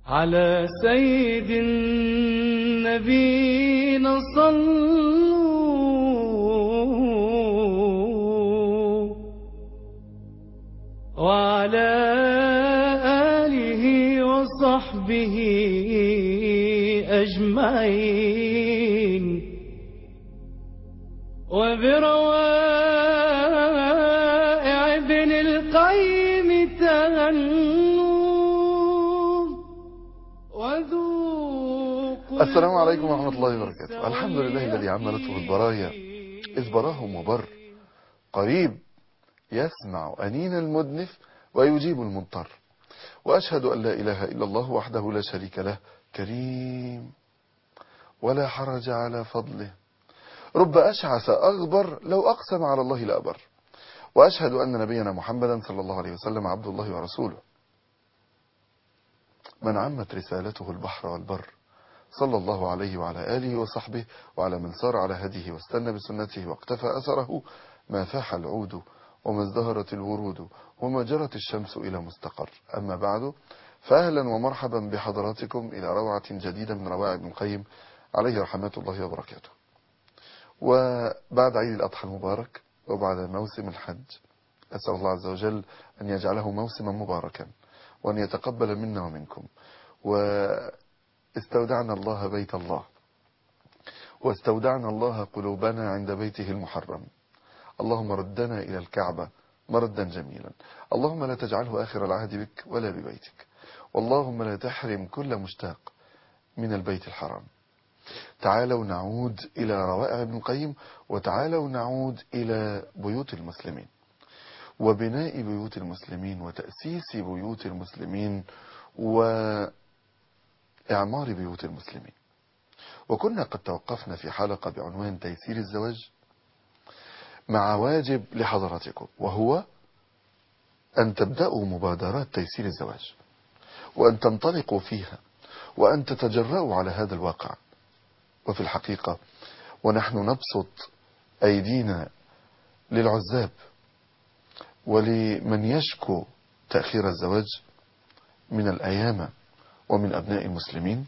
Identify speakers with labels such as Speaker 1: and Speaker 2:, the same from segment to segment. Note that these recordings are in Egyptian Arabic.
Speaker 1: على سيد النبينا صلوا وعلى آله وصحبه أجمعين وبروائع ابن القيم تهنوا وذوقوا
Speaker 2: السلام عليكم ورحمة الله وبركاته الحمد لله الذي عملته البرايا إذ براه مبر قريب يسمع أنين المدنف ويجيب المضطر وأشهد أن لا إله إلا الله وحده لا شريك له كريم ولا حرج على فضله رب أشعث أغبر لو أقسم على الله لأبر وأشهد أن نبينا محمدا صلى الله عليه وسلم عبد الله ورسوله من عمت رسالته البحر والبر صلى الله عليه وعلى آله وصحبه وعلى من سار على هديه واستنى بسنته واقتفى أثره ما فاح العود وما ازدهرت الورود وما جرت الشمس إلى مستقر أما بعد فأهلا ومرحبا بحضراتكم إلى روعة جديدة من روائع ابن القيم عليه رحمة الله وبركاته وبعد عيد الأضحى المبارك وبعد موسم الحج أسأل الله عز وجل أن يجعله موسما مباركا وأن يتقبل منا ومنكم واستودعنا الله بيت الله واستودعنا الله قلوبنا عند بيته المحرم اللهم ردنا إلى الكعبة مردا جميلا اللهم لا تجعله آخر العهد بك ولا ببيتك واللهم لا تحرم كل مشتاق من البيت الحرام تعالوا نعود إلى روائع ابن القيم وتعالوا نعود إلى بيوت المسلمين وبناء بيوت المسلمين وتأسيس بيوت المسلمين وإعمار بيوت المسلمين وكنا قد توقفنا في حلقة بعنوان تيسير الزواج مع واجب لحضراتكم وهو أن تبدأوا مبادرات تيسير الزواج وأن تنطلقوا فيها وأن تتجرأوا على هذا الواقع وفي الحقيقة ونحن نبسط أيدينا للعزاب ولمن يشكو تأخير الزواج من الأيام ومن أبناء المسلمين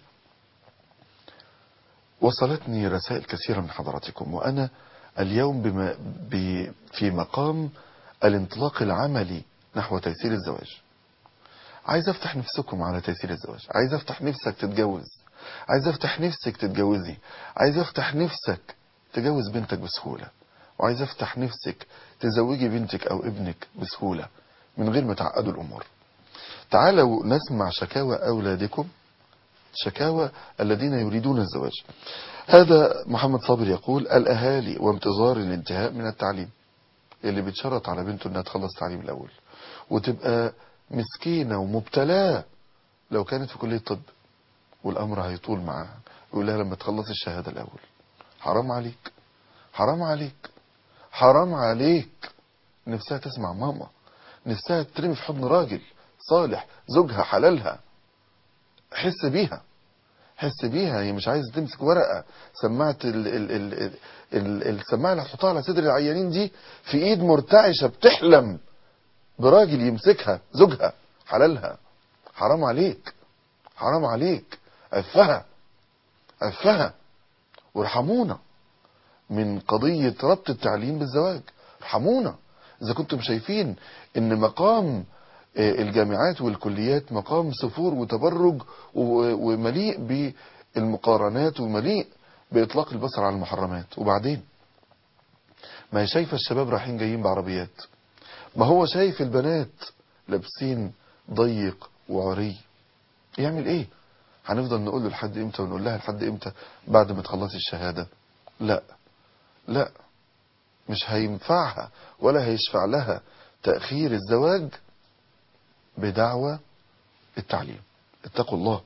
Speaker 2: وصلتني رسائل كثيرة من حضراتكم وأنا اليوم بما ب في مقام الانطلاق العملي نحو تيسير الزواج عايز افتح نفسكم على تيسير الزواج عايز افتح نفسك تتجوز عايز افتح نفسك تتجوزي عايز افتح نفسك تجوز بنتك بسهولة وعايز افتح نفسك تزوجي بنتك او ابنك بسهولة من غير ما تعقدوا الامور تعالوا نسمع شكاوى اولادكم شكاوى الذين يريدون الزواج هذا محمد صابر يقول الاهالي وانتظار الانتهاء من التعليم اللي بتشرط على بنته انها تخلص تعليم الاول وتبقى مسكينة ومبتلاة لو كانت في كلية طب والامر هيطول معاها يقول لها لما تخلص الشهادة الاول حرام عليك حرام عليك حرام عليك نفسها تسمع ماما نفسها ترمي في حضن راجل صالح زوجها حلالها حس بيها حس بيها هي مش عايزه تمسك ورقه سماعه ال ال ال ال ال السماعه اللي هتحطها على صدر العيانين دي في ايد مرتعشه بتحلم براجل يمسكها زوجها حلالها حرام عليك حرام عليك عفها عفها وارحمونا من قضية ربط التعليم بالزواج ارحمونا إذا كنتم شايفين إن مقام الجامعات والكليات مقام سفور وتبرج ومليء بالمقارنات ومليء بإطلاق البصر على المحرمات وبعدين ما هي شايفة الشباب رايحين جايين بعربيات ما هو شايف البنات لابسين ضيق وعري يعمل ايه هنفضل نقول له لحد امتى ونقول لها لحد امتى بعد ما تخلصي الشهادة لا لا مش هينفعها ولا هيشفع لها تأخير الزواج بدعوى التعليم اتقوا الله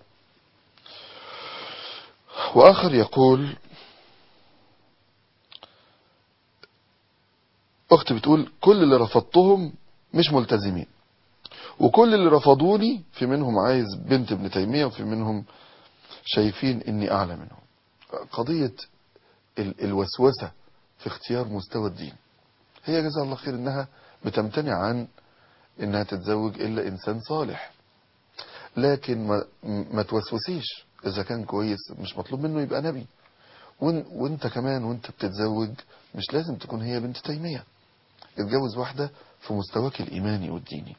Speaker 2: وآخر يقول أخت بتقول كل اللي رفضتهم مش ملتزمين وكل اللي رفضوني في منهم عايز بنت ابن تيمية وفي منهم شايفين اني اعلى منهم قضية ال- الوسوسة في اختيار مستوى الدين هي جزاها الله خير انها بتمتنع عن انها تتزوج الا انسان صالح لكن ما, ما توسوسيش اذا كان كويس مش مطلوب منه يبقى نبي وان وانت كمان وانت بتتزوج مش لازم تكون هي بنت تيمية اتجوز واحدة في مستواك الإيماني والديني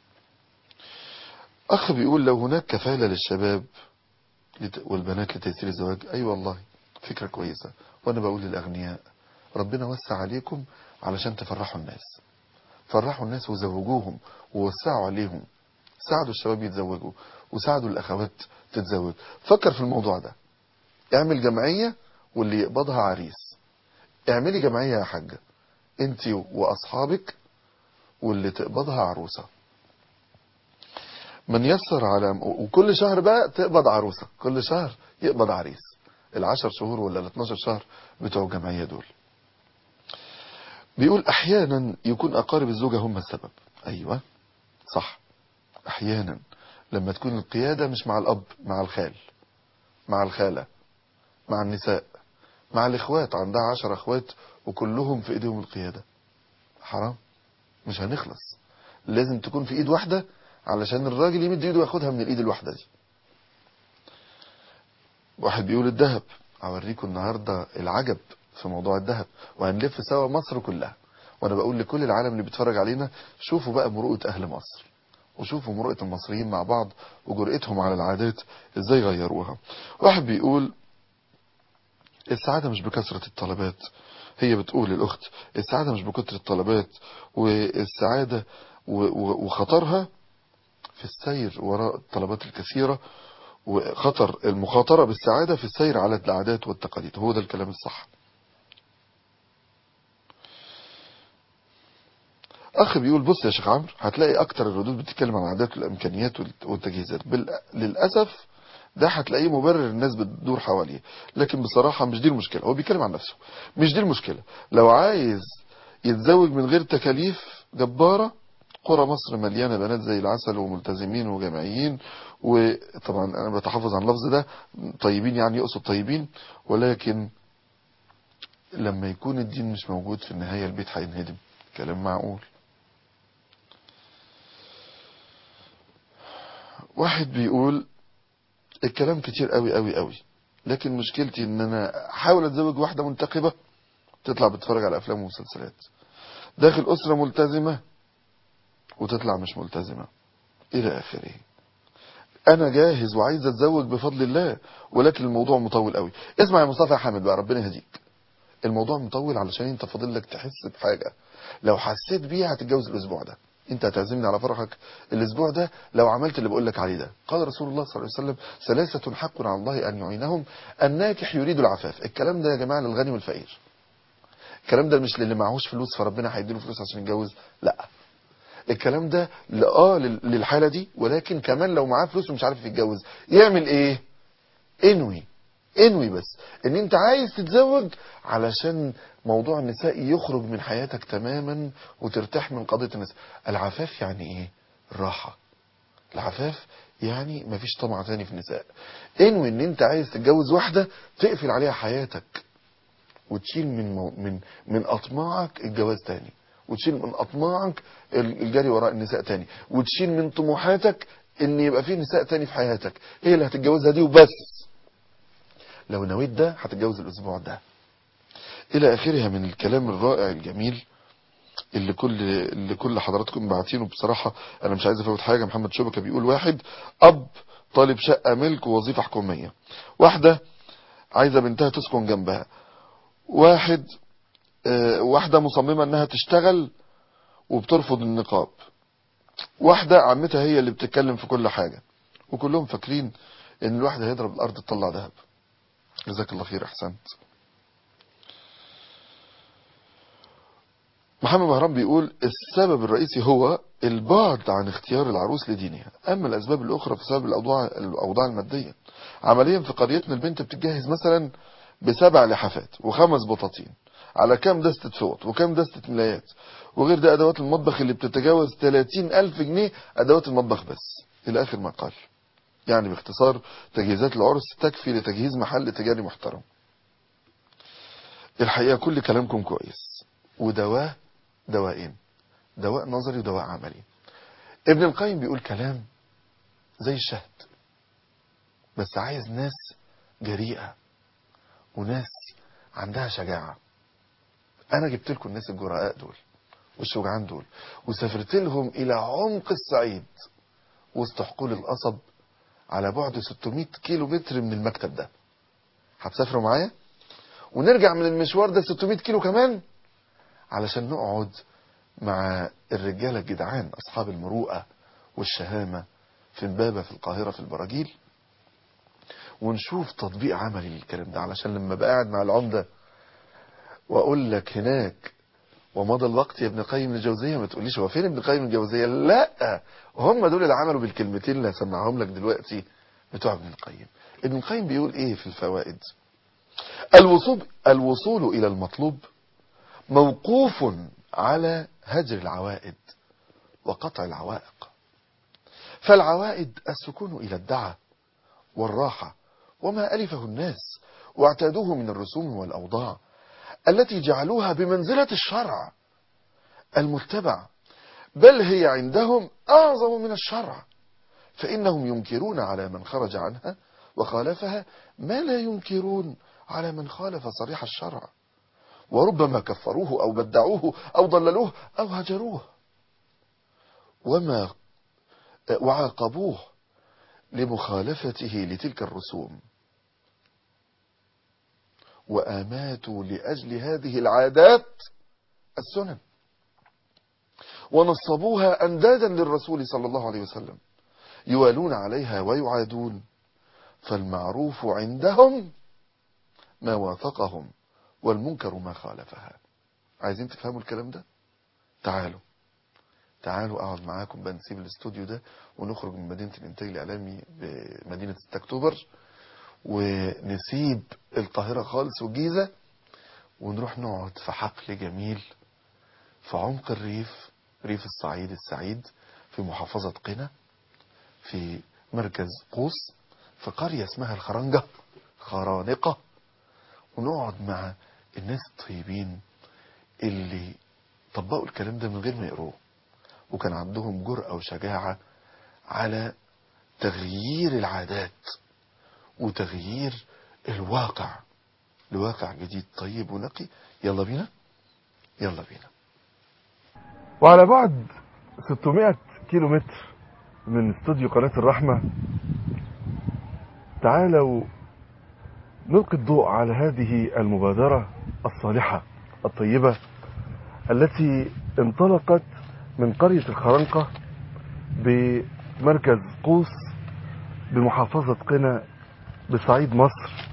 Speaker 2: أخ بيقول لو هناك كفالة للشباب لت- والبنات لتيسير الزواج أي أيوة والله فكرة كويسة وأنا بقول للأغنياء ربنا وسع عليكم علشان تفرحوا الناس فرحوا الناس وزوجوهم ووسعوا عليهم ساعدوا الشباب يتزوجوا وساعدوا الأخوات تتزوج فكر في الموضوع ده اعمل جمعية واللي يقبضها عريس اعملي جمعية يا حاجة انت واصحابك واللي تقبضها عروسة من يسر على وكل شهر بقى تقبض عروسة كل شهر يقبض عريس العشر شهور ولا الاتناشر شهر بتوع الجمعية دول بيقول احيانا يكون اقارب الزوجة هم السبب ايوه صح احيانا لما تكون القيادة مش مع الاب مع الخال مع الخالة مع النساء مع الاخوات عندها عشر اخوات وكلهم في ايديهم القيادة حرام مش هنخلص لازم تكون في ايد واحدة علشان الراجل يمد ايده وياخدها من الايد الواحدة دي واحد بيقول الذهب اوريكم النهاردة العجب في موضوع الذهب وهنلف سوا مصر كلها وانا بقول لكل العالم اللي بيتفرج علينا شوفوا بقى مروءة اهل مصر وشوفوا مروءة المصريين مع بعض وجرأتهم على العادات ازاي غيروها واحد بيقول السعادة مش بكثرة الطلبات هي بتقول الأخت السعادة مش بكثرة الطلبات والسعادة و- و- وخطرها في السير وراء الطلبات الكثيرة وخطر المخاطرة بالسعادة في السير على العادات والتقاليد هو ده الكلام الصح أخ بيقول بص يا شيخ عمرو هتلاقي أكتر الردود بتتكلم عن العادات والإمكانيات وال- والتجهيزات بال... للأسف ده هتلاقيه مبرر الناس بتدور حواليه لكن بصراحة مش دي المشكلة هو بيتكلم عن نفسه مش دي المشكلة لو عايز يتزوج من غير تكاليف جبارة قرى مصر مليانة بنات زي العسل وملتزمين وجامعيين وطبعا أنا بتحفظ عن اللفظ ده طيبين يعني يقصد طيبين ولكن لما يكون الدين مش موجود في النهاية البيت هينهدم كلام معقول واحد بيقول الكلام كتير قوي قوي قوي لكن مشكلتي ان انا احاول اتزوج واحدة منتقبة تطلع بتتفرج على افلام ومسلسلات داخل اسرة ملتزمة وتطلع مش ملتزمة الى اخره انا جاهز وعايز اتزوج بفضل الله ولكن الموضوع مطول قوي اسمع يا مصطفى يا حامد بقى ربنا يهديك الموضوع مطول علشان انت فاضل لك تحس بحاجة لو حسيت بيها هتتجوز الاسبوع ده انت هتعزمني على فرحك الاسبوع ده لو عملت اللي بقول لك عليه ده قال رسول الله صلى الله عليه وسلم ثلاثة حق على الله ان يعينهم الناكح يريد العفاف الكلام ده يا جماعة للغني والفقير الكلام ده مش للي معهوش فلوس فربنا هيديله فلوس عشان يتجوز لا الكلام ده ل- اه لل- للحالة دي ولكن كمان لو معاه فلوس ومش عارف يتجوز يعمل ايه انوي انوي بس ان انت عايز تتزوج علشان موضوع النساء يخرج من حياتك تماما وترتاح من قضية النساء العفاف يعني ايه الراحة العفاف يعني مفيش طمع تاني في النساء انوي ان انت عايز تتجوز واحدة تقفل عليها حياتك وتشيل من مو من من اطماعك الجواز تاني وتشيل من اطماعك ال- الجري وراء النساء تاني وتشيل من طموحاتك ان يبقى في نساء تاني في حياتك هي اللي هتتجوزها دي وبس لو نويت ده هتتجوز الاسبوع ده الى اخرها من الكلام الرائع الجميل اللي كل اللي كل حضراتكم باعتينه بصراحة انا مش عايز افوت حاجة محمد شبكة بيقول واحد اب طالب شقة ملك ووظيفة حكومية واحدة عايزة بنتها تسكن جنبها واحد آه، واحدة مصممة انها تشتغل وبترفض النقاب واحدة عمتها هي اللي بتتكلم في كل حاجة وكلهم فاكرين ان الواحد هيضرب الارض تطلع ذهب جزاك الله خير احسنت محمد مهران بيقول السبب الرئيسي هو البعد عن اختيار العروس لدينها اما الاسباب الاخرى فسبب الاوضاع الاوضاع الماديه عمليا في قريتنا البنت بتتجهز مثلا بسبع لحافات وخمس بطاطين على كام دستة فوط وكام دستة ملايات وغير ده ادوات المطبخ اللي بتتجاوز 30 الف جنيه ادوات المطبخ بس الى اخر ما قال يعني باختصار تجهيزات العرس تكفي لتجهيز محل تجاري محترم الحقيقة كل كلامكم كويس ودواه دوائين دواء نظري ودواء عملي ابن القيم بيقول كلام زي الشهد بس عايز ناس جريئة وناس عندها شجاعة انا جبت لكم الناس الجرأاء دول والشجعان دول وسافرت لهم الى عمق الصعيد وسط حقول القصب على بعد 600 كيلو متر من المكتب ده هتسافروا معايا ونرجع من المشوار ده 600 كيلو كمان علشان نقعد مع الرجالة الجدعان أصحاب المروءة والشهامة في امبابة في القاهرة في البراجيل ونشوف تطبيق عملي للكلام ده علشان لما بقى قاعد مع العمدة واقول لك هناك ومضى الوقت يا ابن قيم الجوزية ما تقوليش هو فين ابن قيم الجوزية لا هم دول اللي عملوا بالكلمتين اللي هسمعهم لك دلوقتي بتوع ابن القيم ابن القيم بيقول ايه في الفوائد الوصول الوصول الى المطلوب موقوف على هجر العوائد وقطع العوائق فالعوائد السكون الى الدعة والراحة وما ألفه الناس واعتادوه من الرسوم والأوضاع التي جعلوها بمنزلة الشرع المتبع بل هي عندهم أعظم من الشرع فإنهم ينكرون على من خرج عنها وخالفها ما لا ينكرون على من خالف صريح الشرع وربما كفروه أو بدعوه أو ضللوه أو هجروه وما وعاقبوه لمخالفته لتلك الرسوم وآماتوا لأجل هذه العادات السنن ونصبوها أندادا للرسول صلى الله عليه وسلم يوالون عليها ويعادون فالمعروف عندهم ما وافقهم والمنكر ما خالفها عايزين تفهموا الكلام ده تعالوا تعالوا اقعد معاكم بقى نسيب الاستوديو ده ونخرج من مدينة الانتاج الاعلامي بمدينة 6 اكتوبر ونسيب القاهرة خالص والجيزة ونروح نقعد في حقل جميل في عمق الريف ريف الصعيد السعيد في محافظة قنا في مركز قوس في قرية اسمها الخرنجة خرانقة ونقعد مع الناس الطيبين اللي طبقوا الكلام ده من غير ما يقروه وكان عندهم جرأة وشجاعة على تغيير العادات وتغيير الواقع لواقع جديد طيب ونقي يلا بينا يلا بينا
Speaker 3: وعلى بعد 600 كيلو متر من استوديو قناة الرحمة تعالوا نلقي الضوء على هذه المبادرة الصالحة الطيبة التي انطلقت من قرية الخرنقة بمركز قوس بمحافظة قنا بصعيد مصر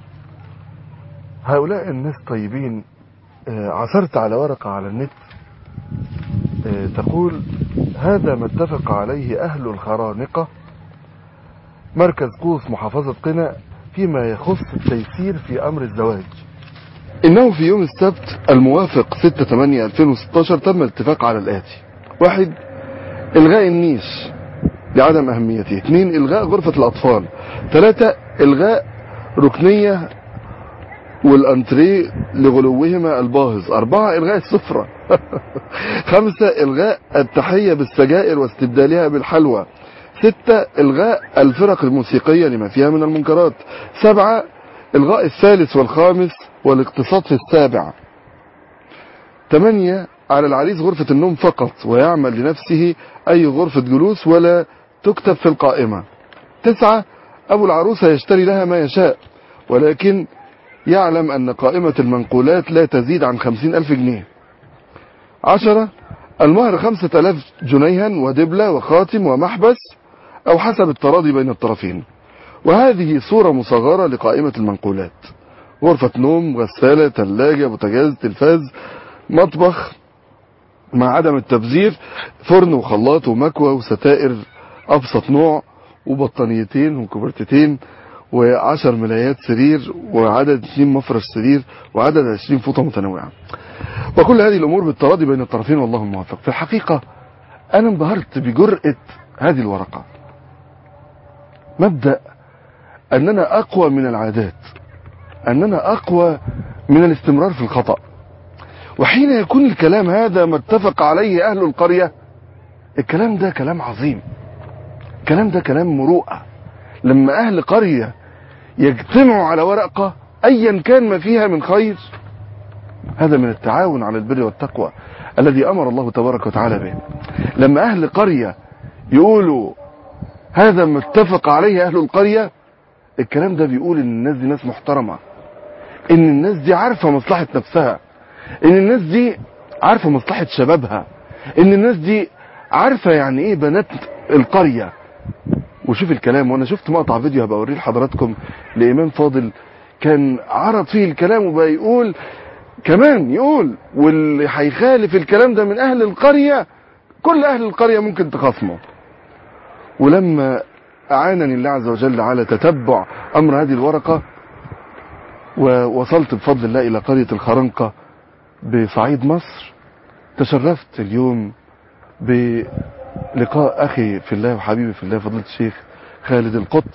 Speaker 3: هؤلاء الناس طيبين آه، عثرت على ورقة على النت آه، تقول هذا ما اتفق عليه أهل الخرانقة مركز قوس محافظة قنا فيما يخص التيسير في أمر الزواج
Speaker 2: إنه في يوم السبت الموافق 6/8/2016 تم الاتفاق على الآتي واحد إلغاء النيش لعدم أهميته اثنين إلغاء غرفة الأطفال ثلاثة إلغاء ركنية والأنتريه لغلوهما الباهظ أربعة إلغاء السفرة خمسة إلغاء التحية بالسجائر واستبدالها بالحلوى ستة إلغاء الفرق الموسيقية لما فيها من المنكرات سبعة إلغاء الثالث والخامس والاقتصاد في السابع ثمانية على العريس غرفة النوم فقط ويعمل لنفسه أي غرفة جلوس ولا تكتب في القائمة تسعة أبو العروسة يشتري لها ما يشاء ولكن يعلم أن قائمة المنقولات لا تزيد عن خمسين ألف جنيه عشرة المهر خمسة ألاف جنيها ودبلة وخاتم ومحبس أو حسب التراضي بين الطرفين وهذه صورة مصغرة لقائمة المنقولات غرفة نوم غسالة ثلاجة بوتاجاز تلفاز مطبخ مع عدم التبذير فرن وخلاط ومكوى وستائر أبسط نوع وبطانيتين وكوبرتتين وعشر ملايات سرير وعدد اثنين مفرش سرير وعدد عشرين فوطة متنوعة وكل هذه الأمور بالتراضي بين الطرفين والله الموفق في الحقيقة أنا انبهرت بجرأة هذه الورقة مبدأ أننا أقوى من العادات أننا أقوى من الاستمرار في الخطأ وحين يكون الكلام هذا ما اتفق عليه أهل القرية الكلام ده كلام عظيم الكلام ده كلام مروءة
Speaker 3: لما أهل قرية يجتمعوا على ورقة أيا كان ما فيها من خير هذا من التعاون على البر والتقوى الذي أمر الله تبارك وتعالى به لما أهل قرية يقولوا هذا ما اتفق عليه أهل القرية الكلام ده بيقول إن الناس دي ناس محترمة إن الناس دي عارفة مصلحة نفسها إن الناس دي عارفة مصلحة شبابها إن الناس دي عارفة يعني إيه بنات القرية وشوف الكلام وانا شفت مقطع فيديو هبقى اوريه لحضراتكم لامام فاضل كان عرض فيه الكلام وبقى يقول كمان يقول واللي هيخالف الكلام ده من اهل القريه كل اهل القريه ممكن تخاصمه ولما اعانني الله عز وجل على تتبع امر هذه الورقه ووصلت بفضل الله الى قريه الخرنقه بصعيد مصر تشرفت اليوم بلقاء اخي في الله وحبيبي في الله فضيله الشيخ خالد القط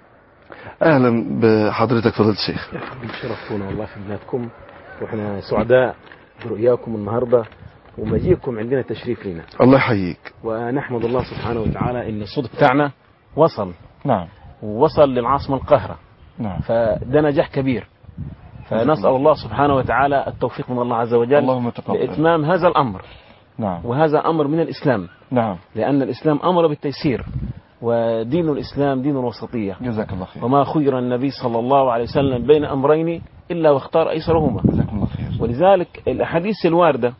Speaker 3: اهلا بحضرتك فضيله الشيخ
Speaker 4: شرفتونا والله في بلادكم واحنا سعداء برؤياكم النهارده ومجيئكم عندنا تشريف لنا
Speaker 3: الله يحييك
Speaker 4: ونحمد الله سبحانه وتعالى ان الصوت بتاعنا وصل
Speaker 3: نعم
Speaker 4: ووصل للعاصمه القاهره
Speaker 3: نعم
Speaker 4: فده نجاح كبير فنسال الله سبحانه وتعالى التوفيق من الله عز وجل
Speaker 3: اللهم تقبل
Speaker 4: لاتمام هذا الامر
Speaker 3: نعم
Speaker 4: وهذا امر من الاسلام
Speaker 3: نعم
Speaker 4: لان الاسلام امر بالتيسير ودين الاسلام دين الوسطيه
Speaker 3: جزاك الله خير
Speaker 4: وما خير النبي صلى الله عليه وسلم بين امرين الا واختار ايسرهما
Speaker 3: جزاكم الله خير
Speaker 4: ولذلك الاحاديث الوارده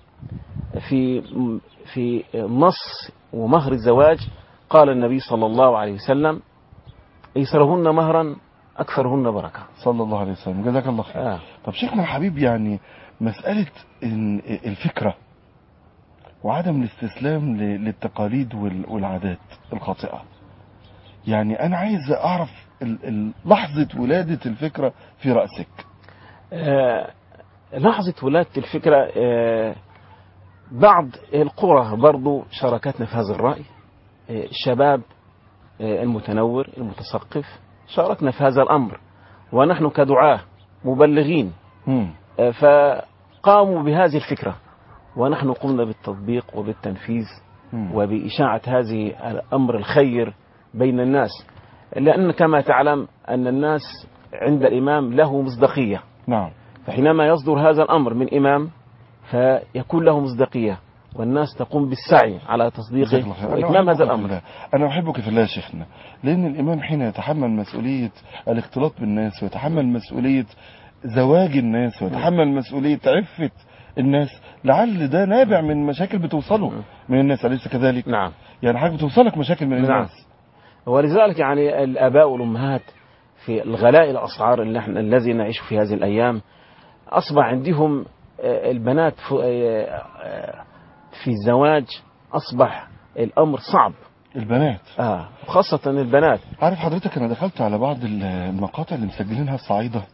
Speaker 4: في في نص ومهر الزواج قال النبي صلى الله عليه وسلم ايسرهن مهرا اكثرهن بركه
Speaker 3: صلى الله عليه وسلم جزاك الله خير
Speaker 4: آه.
Speaker 3: طب شيخنا الحبيب يعني مسألة إن الفكرة وعدم الاستسلام ل- للتقاليد وال- والعادات الخاطئة يعني أنا عايز أعرف ال- ال- لحظة ولادة الفكرة في رأسك
Speaker 4: آه، لحظة ولادة الفكرة آه، بعض القرى برضو شاركتنا في هذا الرأي آه، الشباب آه، المتنور المتثقف شاركنا في هذا الأمر ونحن كدعاة مبلغين
Speaker 3: مم.
Speaker 4: آه، فقاموا بهذه الفكرة ونحن قمنا بالتطبيق وبالتنفيذ
Speaker 3: مم.
Speaker 4: وبإشاعة هذه الأمر الخير بين الناس لأن كما تعلم أن الناس عند الإمام له مصداقية
Speaker 3: نعم
Speaker 4: فحينما يصدر هذا الأمر من إمام فيكون له مصداقية والناس تقوم بالسعي على
Speaker 3: جزاك
Speaker 4: تصديقه
Speaker 3: الله خير. أنا
Speaker 4: وإتمام
Speaker 3: أحبك
Speaker 4: هذا
Speaker 3: في
Speaker 4: الأمر
Speaker 3: الله. أنا أحبك في الله يا شيخنا لأن الإمام حين يتحمل مسؤولية الاختلاط بالناس ويتحمل مسؤولية زواج الناس ويتحمل مسؤولية عفة الناس لعل ده نابع من مشاكل بتوصله من الناس أليس كذلك؟
Speaker 4: نعم
Speaker 3: يعني حضرتك بتوصلك مشاكل من
Speaker 4: نعم.
Speaker 3: الناس
Speaker 4: ولذلك يعني الآباء والأمهات في الغلاء الأسعار اللي احنا الذي نعيش في هذه الأيام أصبح عندهم آه، البنات ف- آه، آه، في الزواج أصبح الأمر صعب
Speaker 3: البنات
Speaker 4: آه خاصة البنات
Speaker 3: عارف حضرتك أنا دخلت على بعض المقاطع اللي مسجلينها الصعيدة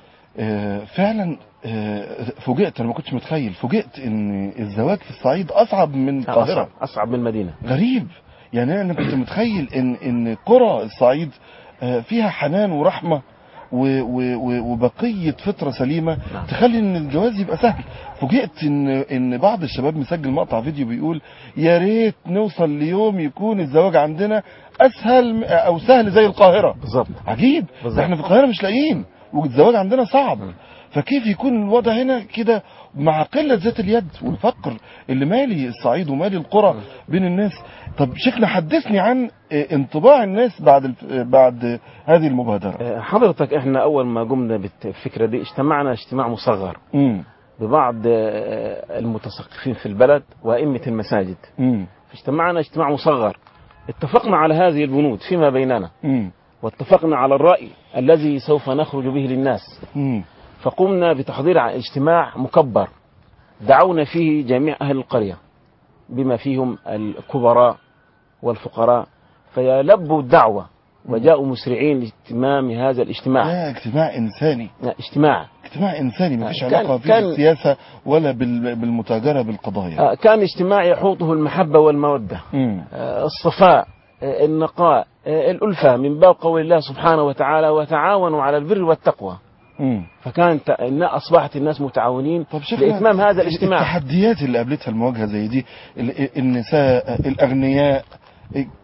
Speaker 3: آه، فعلا آه، فوجئت أنا ما كنتش متخيل فوجئت إن الزواج في الصعيد أصعب من القاهرة
Speaker 4: أصعب, أصعب من المدينة
Speaker 3: غريب يعني انا كنت متخيل ان ان قرى الصعيد آه، فيها حنان ورحمه و- و- و- وبقيه فطره سليمه
Speaker 4: نعم.
Speaker 3: تخلي ان الجواز يبقى سهل فوجئت ان ان بعض الشباب مسجل مقطع فيديو بيقول يا ريت نوصل ليوم يكون الزواج عندنا اسهل م- او سهل زي القاهره
Speaker 4: بالضبط
Speaker 3: عجيب
Speaker 4: بالظبط.
Speaker 3: ده احنا في القاهره مش لاقيين والزواج عندنا صعب فكيف يكون الوضع هنا كده مع قله ذات اليد والفقر اللي مالي الصعيد ومالي القرى بين الناس طب شيخنا حدثني عن اه، انطباع الناس بعد الف- اه، بعد هذه المبادره
Speaker 4: آه، حضرتك احنا أول ما قمنا بالفكرة دي اجتمعنا اجتماع مصغر
Speaker 3: امم
Speaker 4: ببعض آه، المتثقفين في البلد وأئمة المساجد
Speaker 3: امم
Speaker 4: اجتمعنا اجتماع مصغر اتفقنا على هذه البنود فيما بيننا
Speaker 3: امم
Speaker 4: واتفقنا على الرأي الذي سوف نخرج به للناس
Speaker 3: امم
Speaker 4: فقمنا بتحضير ع- اجتماع مكبر دعونا فيه جميع أهل القرية بما فيهم الكبراء والفقراء فيلبوا الدعوة وجاءوا مسرعين لاتمام هذا الاجتماع
Speaker 3: ده اجتماع انساني
Speaker 4: لا، اجتماع
Speaker 3: اجتماع انساني مفيش
Speaker 4: كان-
Speaker 3: علاقه فيه
Speaker 4: كان-
Speaker 3: بالسياسه ولا بال- بالمتاجره بالقضايا
Speaker 4: آه، كان اجتماع يحوطه المحبة والمودة
Speaker 3: امم
Speaker 4: آه، الصفاء آه، النقاء آه، الألفة من باب قول الله سبحانه وتعالى وتعاونوا على البر والتقوى
Speaker 3: امم
Speaker 4: فكانت النا- أصبحت الناس متعاونين
Speaker 3: طب شيخنا
Speaker 4: لإتمام هذا الاجتماع
Speaker 3: التحديات اللي قابلتها المواجهه زي دي ال- النساء الاغنياء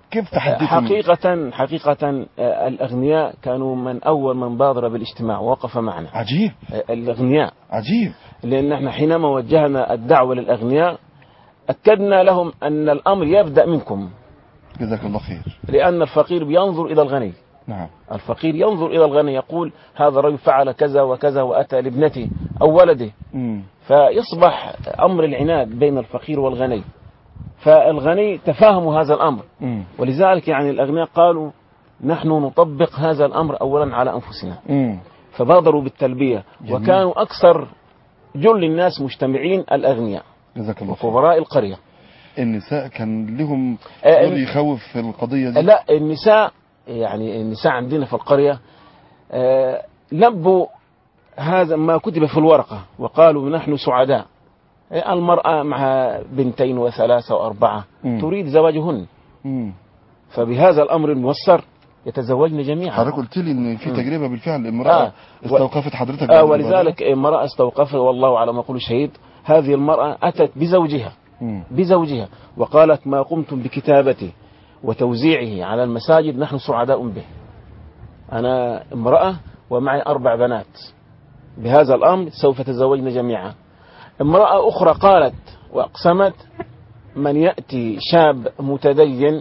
Speaker 3: كيف تحديكم
Speaker 4: حقيقة حقيقة آه، الأغنياء كانوا من أول من بادر بالاجتماع ووقف معنا
Speaker 3: عجيب
Speaker 4: آه، الأغنياء
Speaker 3: عجيب
Speaker 4: لأن احنا حينما وجهنا الدعوة للأغنياء أكدنا لهم أن الأمر يبدأ منكم
Speaker 3: جزاك الله خير
Speaker 4: لأن الفقير ينظر إلى الغني
Speaker 3: نعم
Speaker 4: الفقير ينظر إلى الغني يقول هذا الرجل فعل كذا وكذا وأتى لابنته أو ولده
Speaker 3: مم.
Speaker 4: فيصبح أمر العناد بين الفقير والغني فالغني تفاهموا هذا الأمر
Speaker 3: مم.
Speaker 4: ولذلك يعني الأغنياء قالوا نحن نطبق هذا الأمر أولا على أنفسنا
Speaker 3: مم.
Speaker 4: فبادروا بالتلبية
Speaker 3: جميل.
Speaker 4: وكانوا أكثر جل الناس مجتمعين الأغنياء
Speaker 3: جزاك الله خير
Speaker 4: وكبراء القرية
Speaker 3: النساء كان لهم
Speaker 4: آه،
Speaker 3: دور يخوف في القضية دي
Speaker 4: لا النساء يعني النساء عندنا في القرية آه، لبوا هذا ما كتب في الورقة وقالوا نحن سعداء آه، المرأة مع بنتين وثلاثة وأربعة
Speaker 3: مم.
Speaker 4: تريد زواجهن
Speaker 3: مم.
Speaker 4: فبهذا الأمر الميسر يتزوجن جميعا
Speaker 3: حضرتك قلت لي ان في تجربة بالفعل امرأة
Speaker 4: آه.
Speaker 3: استوقفت حضرتك
Speaker 4: آه
Speaker 3: بعد
Speaker 4: ولذلك امرأة استوقفت والله على ما يقول شهيد هذه المرأة أتت بزوجها
Speaker 3: مم.
Speaker 4: بزوجها وقالت ما قمتم بكتابته وتوزيعه على المساجد نحن سعداء به أنا امرأة ومعي أربع بنات بهذا الأمر سوف تزوجن جميعا امرأة أخرى قالت وأقسمت من يأتي شاب متدين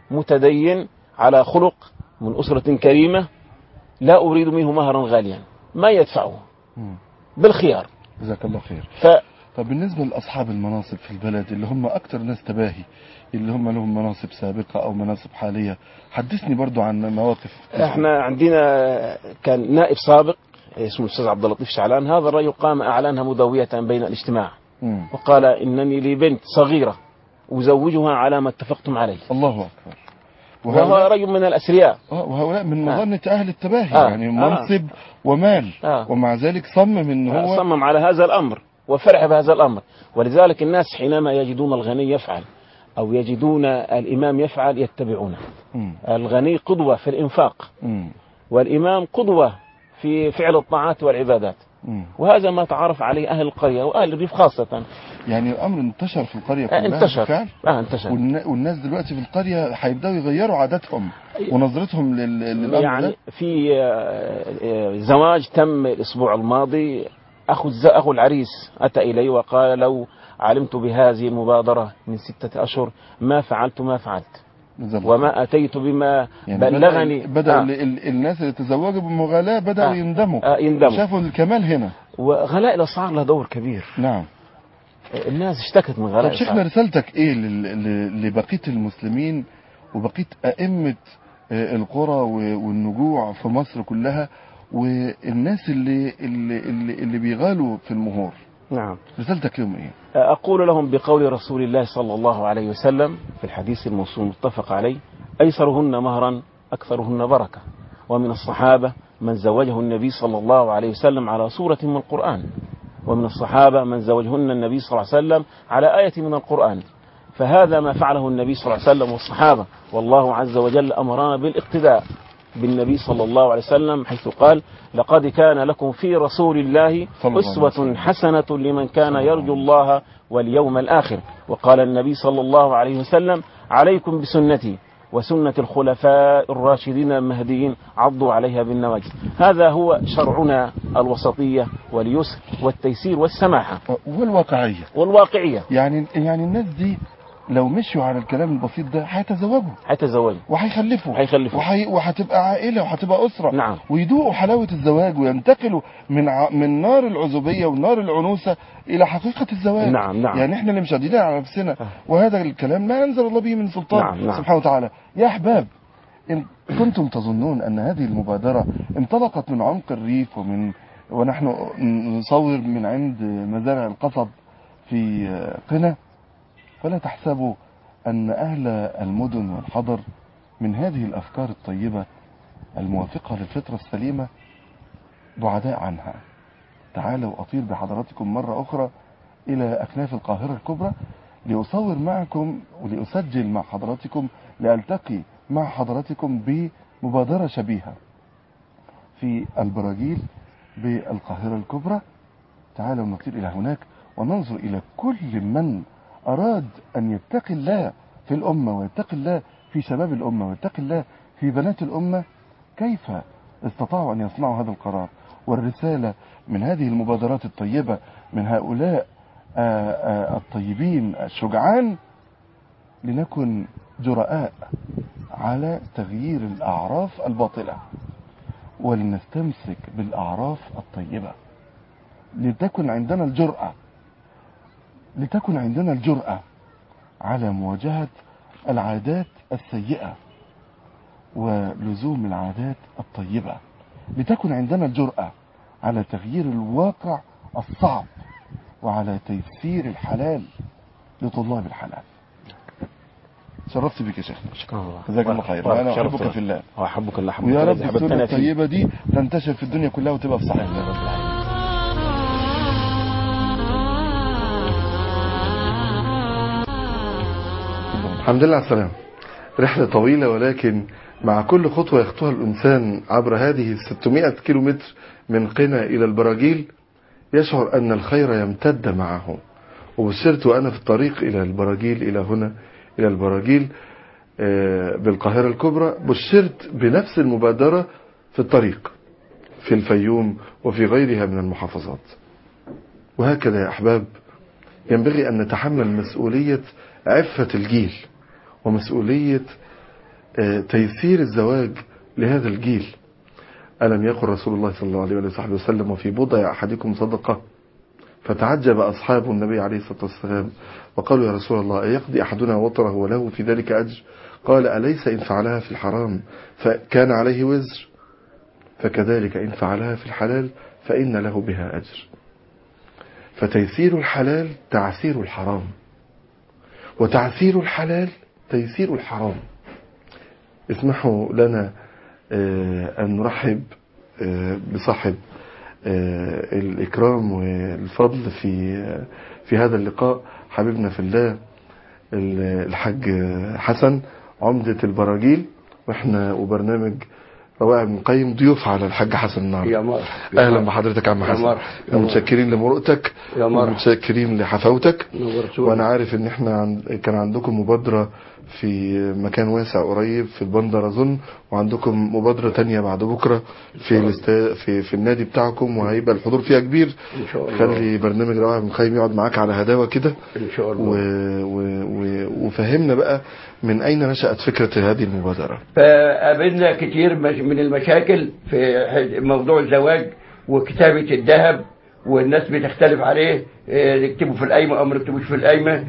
Speaker 4: متدين على خلق من أسرة كريمة لا أريد منه مهرا غاليا ما يدفعه
Speaker 3: مم.
Speaker 4: بالخيار
Speaker 3: جزاك الله خير
Speaker 4: ف
Speaker 3: طب بالنسبة لأصحاب المناصب في البلد اللي هم أكتر ناس تباهي اللي هم لهم مناصب سابقة أو مناصب حالية حدثني برضو عن مواقف
Speaker 4: احنا عندنا كان نائب سابق اسمه الاستاذ عبد اللطيف شعلان هذا الرجل قام اعلانها مدويه بين الاجتماع
Speaker 3: مم.
Speaker 4: وقال انني لي بنت صغيره ازوجها على ما اتفقتم عليه
Speaker 3: الله أكبر
Speaker 4: وهو
Speaker 3: وهؤلاء,
Speaker 4: رجل من الاثرياء
Speaker 3: آه وهؤلاء من
Speaker 4: آه.
Speaker 3: مظنة أهل التباهي
Speaker 4: آه.
Speaker 3: يعني
Speaker 4: آه.
Speaker 3: منصب ومال
Speaker 4: آه.
Speaker 3: ومع ذلك صمم ان هو
Speaker 4: صمم على هذا الامر وفرح بهذا الامر ولذلك الناس حينما يجدون الغني يفعل او يجدون الامام يفعل يتبعونه
Speaker 3: مم.
Speaker 4: الغني قدوه في الانفاق
Speaker 3: مم.
Speaker 4: والامام قدوه في فعل الطاعات والعبادات
Speaker 3: مم.
Speaker 4: وهذا ما تعرف عليه اهل القريه واهل الريف خاصه
Speaker 3: يعني الأمر انتشر في القرية
Speaker 4: آه،
Speaker 3: كلها
Speaker 4: انتشر
Speaker 3: بالفعل
Speaker 4: اه انتشر
Speaker 3: والنا- والناس دلوقتي في القرية هيبدأوا يغيروا عاداتهم ونظرتهم لل- للأمر
Speaker 4: يعني
Speaker 3: ده
Speaker 4: في آه، آه، زواج تم الاسبوع الماضي اخو الز- اخو العريس اتى الي وقال لو علمت بهذه المبادره من سته اشهر ما فعلت ما فعلت
Speaker 3: جزاه الله
Speaker 4: وما اتيت بما
Speaker 3: يعني
Speaker 4: بلغني
Speaker 3: بدأ, بدأ
Speaker 4: آه.
Speaker 3: ال- ال- الناس اللي تزوجوا بمغالاة بدأوا
Speaker 4: آه.
Speaker 3: يندموا
Speaker 4: آه، يندموا.
Speaker 3: شافوا الكمال هنا
Speaker 4: وغلاء الاسعار له دور كبير
Speaker 3: نعم
Speaker 4: الناس اشتكت من غلاء
Speaker 3: طب شيخنا
Speaker 4: الاسعار
Speaker 3: رسالتك ايه لل- ل- لبقية المسلمين وبقية أئمة آه، القرى و- والنجوع في مصر كلها والناس اللي اللي اللي, اللي بيغالوا في المهور
Speaker 4: نعم
Speaker 3: رسالتك لهم ايه
Speaker 4: أقول لهم بقول رسول الله صلى الله عليه وسلم في الحديث الموصول متفق عليه أيسرهن مهرا أكثرهن بركة ومن الصحابة من زوجه النبي صلى الله عليه وسلم على سورة من القرآن ومن الصحابة من زوجهن النبي صلى الله عليه وسلم على آية من القرآن فهذا ما فعله النبي صلى الله عليه وسلم والصحابة والله عز وجل أمرنا بالاقتداء بالنبي صلى الله عليه وسلم حيث قال لقد كان لكم في رسول الله
Speaker 3: صلى الله عليه
Speaker 4: أسوة
Speaker 3: وسلم.
Speaker 4: حسنة لمن كان يرجو الله واليوم الآخر وقال النبي صلى الله عليه وسلم عليكم بسنتي وسنة الخلفاء الراشدين المهديين عضوا عليها بالنواجذ هذا هو شرعنا الوسطية واليسر والتيسير والسماحة
Speaker 3: والواقعية
Speaker 4: والواقعية
Speaker 3: يعني يعني الناس دي لو مشوا على الكلام البسيط ده هيتزوجوا
Speaker 4: حيتزوجوا
Speaker 3: وهيخلفوا
Speaker 4: هيخلفوا.
Speaker 3: وحي... وهتبقى عائلة وهتبقى أسرة
Speaker 4: نعم.
Speaker 3: ويدوقوا حلاوة الزواج وينتقلوا من ع... من نار العزوبية ونار العنوسة إلى حقيقة الزواج
Speaker 4: نعم، نعم.
Speaker 3: يعني احنا اللي مش قادرين على نفسنا وهذا الكلام ما أنزل الله به من سلطان
Speaker 4: نعم، نعم.
Speaker 3: سبحانه وتعالى يا أحباب إن كنتم تظنون أن هذه المبادرة انطلقت من عمق الريف ومن ونحن نصور من عند مزارع القصب في قنا فلا تحسبوا أن أهل المدن والحضر من هذه الأفكار الطيبة الموافقة للفطرة السليمة بعداء عنها تعالوا أطير بحضراتكم مرة أخرى إلى أكناف القاهرة الكبرى لأصور معكم ولأسجل مع حضراتكم لألتقي مع حضراتكم بمبادرة شبيهة في البراجيل بالقاهرة الكبرى تعالوا نطير إلى هناك وننظر إلى كل من أراد أن يتقي الله في الأمة ويتقي الله في شباب الأمة واتق الله في بنات الأمة كيف استطاعوا أن يصنعوا هذا القرار والرسالة من هذه المبادرات الطيبة من هؤلاء آه، آه، الطيبين الشجعان لنكن جرآء على تغيير الأعراف الباطلة ولنستمسك بالأعراف الطيبة لتكن عندنا الجرأة لتكن عندنا الجرأة على مواجهة العادات السيئة ولزوم العادات الطيبة لتكن عندنا الجرأة على تغيير الواقع الصعب وعلى تيسير الحلال لطلاب الحلال شرفت بك يا شيخ
Speaker 4: شكرا الله
Speaker 3: جزاك الله خير
Speaker 4: بارك
Speaker 3: وانا
Speaker 4: شرف
Speaker 3: احبك في الله
Speaker 4: واحبك الله حبك
Speaker 3: ويا
Speaker 4: الله
Speaker 3: رب
Speaker 4: إذا
Speaker 3: السنة
Speaker 4: أحببتنا فيه.
Speaker 3: الطيبة دي تنتشر في الدنيا كلها وتبقى في صحيح
Speaker 4: يا رب العالمين
Speaker 3: الحمد لله على السلامة رحلة طويلة ولكن مع كل خطوة يخطوها الإنسان عبر هذه 600 كيلومتر من قنا إلى البراجيل يشعر أن الخير يمتد معه وبشرت وأنا في الطريق إلى البراجيل إلى هنا إلى البراجيل آه، بالقاهرة الكبرى بشرت بنفس المبادرة في الطريق في الفيوم وفي غيرها من المحافظات وهكذا يا أحباب ينبغي أن نتحمل مسؤولية عفة الجيل ومسؤولية آه، تيسير الزواج لهذا الجيل ألم يقل رسول الله صلى الله عليه وصحبه وسلم وفي بضع أحدكم صدقة فتعجب أصحاب النبي عليه الصلاة والسلام وقالوا يا رسول الله أيقضي أحدنا وطره وله في ذلك أجر قال أليس إن فعلها في الحرام فكان عليه وزر فكذلك إن فعلها في الحلال فإن له بها أجر فتيسير الحلال تعسير الحرام وتعسير الحلال تيسير الحرام اسمحوا لنا آه، أن نرحب آه، بصاحب آه، الإكرام والفضل في آه، في هذا اللقاء حبيبنا في الله ال- الحاج حسن عمدة البراجيل واحنا وبرنامج روائع بن قيم ضيوف على الحاج حسن النهارده
Speaker 5: يا مرحبا
Speaker 3: اهلا بحضرتك يا عم
Speaker 5: يا
Speaker 3: حسن
Speaker 5: مرحبا. يا
Speaker 3: متشكرين لمرؤتك
Speaker 5: يا مرحبا.
Speaker 3: ومتشكرين لحفاوتك
Speaker 5: نورتونا.
Speaker 3: وانا عارف ان احنا عن... كان عندكم مبادرة في مكان واسع قريب في البندر اظن وعندكم مبادرة تانية بعد بكرة في الاست... في في النادي بتاعكم وهيبقى الحضور فيها كبير
Speaker 5: ان شاء الله
Speaker 3: خلي برنامج روائع بن قيم يقعد معاك على هداوة كده
Speaker 5: ان شاء
Speaker 3: و...
Speaker 5: الله
Speaker 3: و... و... وفهمنا بقى من اين نشأت فكرة هذه المبادرة
Speaker 5: فقابلنا كتير مش- من المشاكل في ح- موضوع الزواج وكتابة الذهب والناس بتختلف عليه آه، يكتبوا في القايمة أو ما يكتبوش في القايمة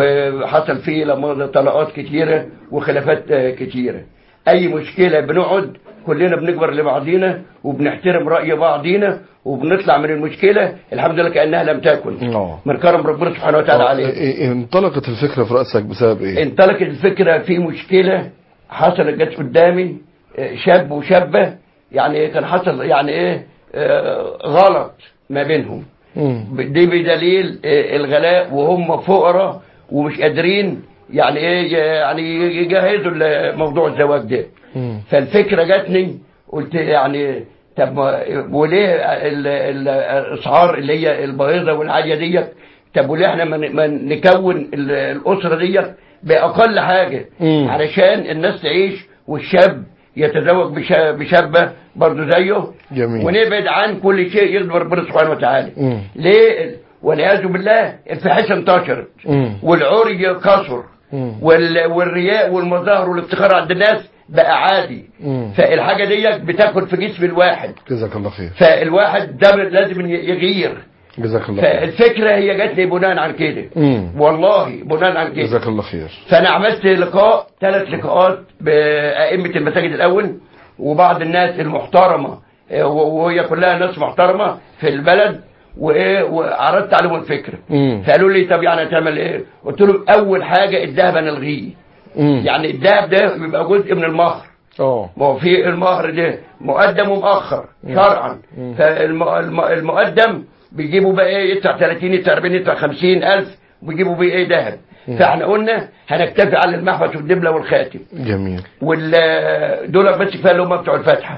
Speaker 5: وحصل فيه لما طلقات كتيرة وخلافات آه، كتيرة أي مشكلة بنقعد كلنا بنكبر لبعضينا وبنحترم رأي بعضينا وبنطلع من المشكلة الحمد لله كأنها لم تكن
Speaker 3: اه
Speaker 5: من كرم ربنا سبحانه وتعالى عليه
Speaker 3: إيه- إيه- انطلقت الفكرة في رأسك بسبب ايه؟
Speaker 5: انطلقت الفكرة في مشكلة حصلت جت قدامي آه، شاب وشابة يعني كان حصل يعني ايه آه، غلط ما بينهم
Speaker 3: مم.
Speaker 5: دي بدليل آه، الغلاء وهم فقراء ومش قادرين يعني ايه يعني يجهزوا لموضوع الزواج ده
Speaker 3: مم.
Speaker 5: فالفكرة جاتني قلت يعني طب ما- وليه ال- ال- الاسعار اللي هي البيضة والعالية ديت طب وليه احنا ما ن- ما نكون ال- الاسرة ديت باقل حاجة
Speaker 3: مم.
Speaker 5: علشان الناس تعيش والشاب يتزوج بشا- بشابة برضه زيه
Speaker 3: جميل.
Speaker 5: ونبعد عن كل شيء يرضي ربنا سبحانه وتعالى
Speaker 3: مم.
Speaker 5: ليه والعياذ بالله الفاحشة انتشرت
Speaker 3: مم.
Speaker 5: والعري كثر
Speaker 3: مم.
Speaker 5: وال- والرياء والمظاهر والافتخار عند الناس بقى عادي
Speaker 3: مم.
Speaker 5: فالحاجة ديت بتاكل في جسم الواحد
Speaker 3: جزاك الله خير
Speaker 5: فالواحد ده لازم يغير
Speaker 3: جزاك الله خير
Speaker 5: فالفكرة هي جات لي بناء عن كده
Speaker 3: مم.
Speaker 5: والله بناء عن كده
Speaker 3: جزاك الله خير
Speaker 5: فانا عملت لقاء ثلاث لقاءات بأئمة المساجد الأول وبعض الناس المحترمة آه، وهي كلها ناس محترمة في البلد وإيه وعرضت عليهم الفكرة
Speaker 3: مم.
Speaker 5: فقالوا لي طب يعني هتعمل ايه؟ قلت لهم أول حاجة الذهب هنلغيه
Speaker 3: مم.
Speaker 5: يعني الذهب ده بيبقى جزء من المهر
Speaker 3: اه
Speaker 5: ما هو في المهر ده مقدم ومؤخر شرعا فالمقدم بيجيبوا بقى ايه يدفع 30 يدفع 40 يدفع 50 الف وبيجيبوا بيه ايه ذهب فاحنا قلنا هنكتفي على المحبس والدبله والخاتم
Speaker 3: جميل
Speaker 5: وال دول بس كفايه اللي هم بتوع الفاتحه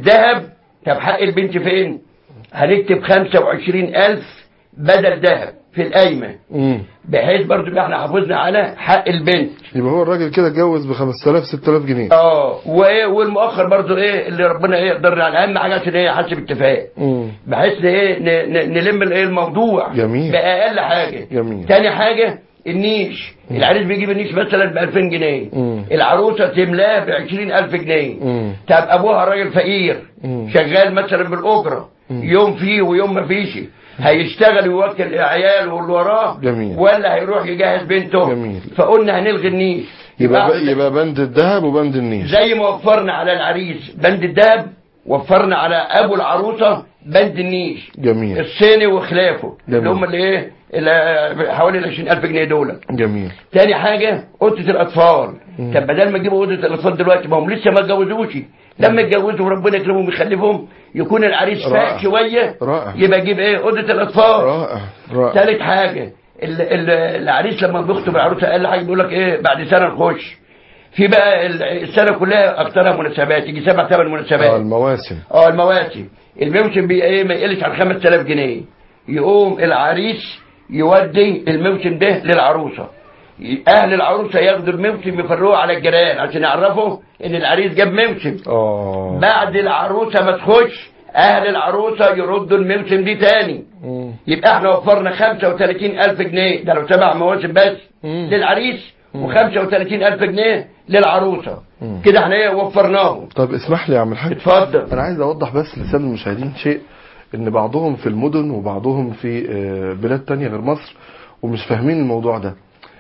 Speaker 5: والذهب طب حق البنت فين؟ هنكتب 25000 بدل ذهب في القايمه
Speaker 3: مم.
Speaker 5: بحيث برضو يبقى احنا حافظنا على حق البنت
Speaker 3: يبقى هو الراجل كده اتجوز ب 5000 6000 جنيه
Speaker 5: اه وايه والمؤخر برضو ايه اللي ربنا ايه يقدرنا على اهم حاجه عشان ايه حسب اتفاق
Speaker 3: مم.
Speaker 5: بحيث ايه ن- ن- نلم الايه الموضوع
Speaker 3: جميل.
Speaker 5: باقل حاجه
Speaker 3: جميل.
Speaker 5: تاني حاجه النيش العريس بيجيب النيش مثلا ب 2000 جنيه
Speaker 3: مم.
Speaker 5: العروسه تملاه ب 20000 جنيه
Speaker 3: مم.
Speaker 5: طب ابوها راجل فقير
Speaker 3: مم.
Speaker 5: شغال مثلا بالاجره يوم فيه ويوم ما فيش هيشتغل ويوكل عياله واللي وراه
Speaker 3: جميل.
Speaker 5: ولا هيروح يجهز بنته
Speaker 3: جميل.
Speaker 5: فقلنا هنلغي النيش
Speaker 3: يبقى
Speaker 5: يبقى
Speaker 3: يبقى بند الذهب وبند النيش
Speaker 5: زي ما وفرنا على العريس بند الدهب وفرنا على ابو العروسه بند النيش
Speaker 3: جميل
Speaker 5: الصيني وخلافه
Speaker 3: جميل.
Speaker 5: اللي هم اللي ايه اللي حوالي ال 20000 جنيه دول
Speaker 3: جميل
Speaker 5: تاني حاجه اوضه الاطفال طب بدل ما يجيبوا اوضه الاطفال دلوقتي ما هم لسه ما اتجوزوش لما يتجوزوا وربنا يكرمهم ويخلفهم يكون العريس
Speaker 3: رائع.
Speaker 5: فاق شويه
Speaker 3: رائع.
Speaker 5: يبقى يجيب ايه اوضه الاطفال
Speaker 3: رائع رائع
Speaker 5: ثالث حاجة ال- ال- العريس لما بيخطب العروسة أقل حاجة بيقول لك إيه بعد سنة نخش في بقى ال- السنة كلها أكترها مناسبات يجي سبع ثمان
Speaker 3: اه
Speaker 5: مناسبات
Speaker 3: المواسم
Speaker 5: اه المواسم الموسم بي ايه ما يقلش عن 5000 جنيه يقوم العريس يودي الموسم ده للعروسة أهل العروسة ياخدوا الموسم يفرقوه على الجيران عشان يعرفوا إن العريس جاب موسم
Speaker 3: اه
Speaker 5: بعد العروسة ما تخش أهل العروسة يردوا الموسم دي تاني
Speaker 3: مم.
Speaker 5: يبقى احنا وفرنا 35000 جنيه ده لو سبع مواسم بس
Speaker 3: مم.
Speaker 5: للعريس و35000 جنيه للعروسه
Speaker 3: مم.
Speaker 5: كده احنا ايه وفرناهم
Speaker 3: طب اسمح لي يا عم الحاج
Speaker 5: اتفضل
Speaker 3: انا عايز اوضح بس لسان المشاهدين شيء ان بعضهم في المدن وبعضهم في آه، بلاد تانية غير مصر ومش فاهمين الموضوع ده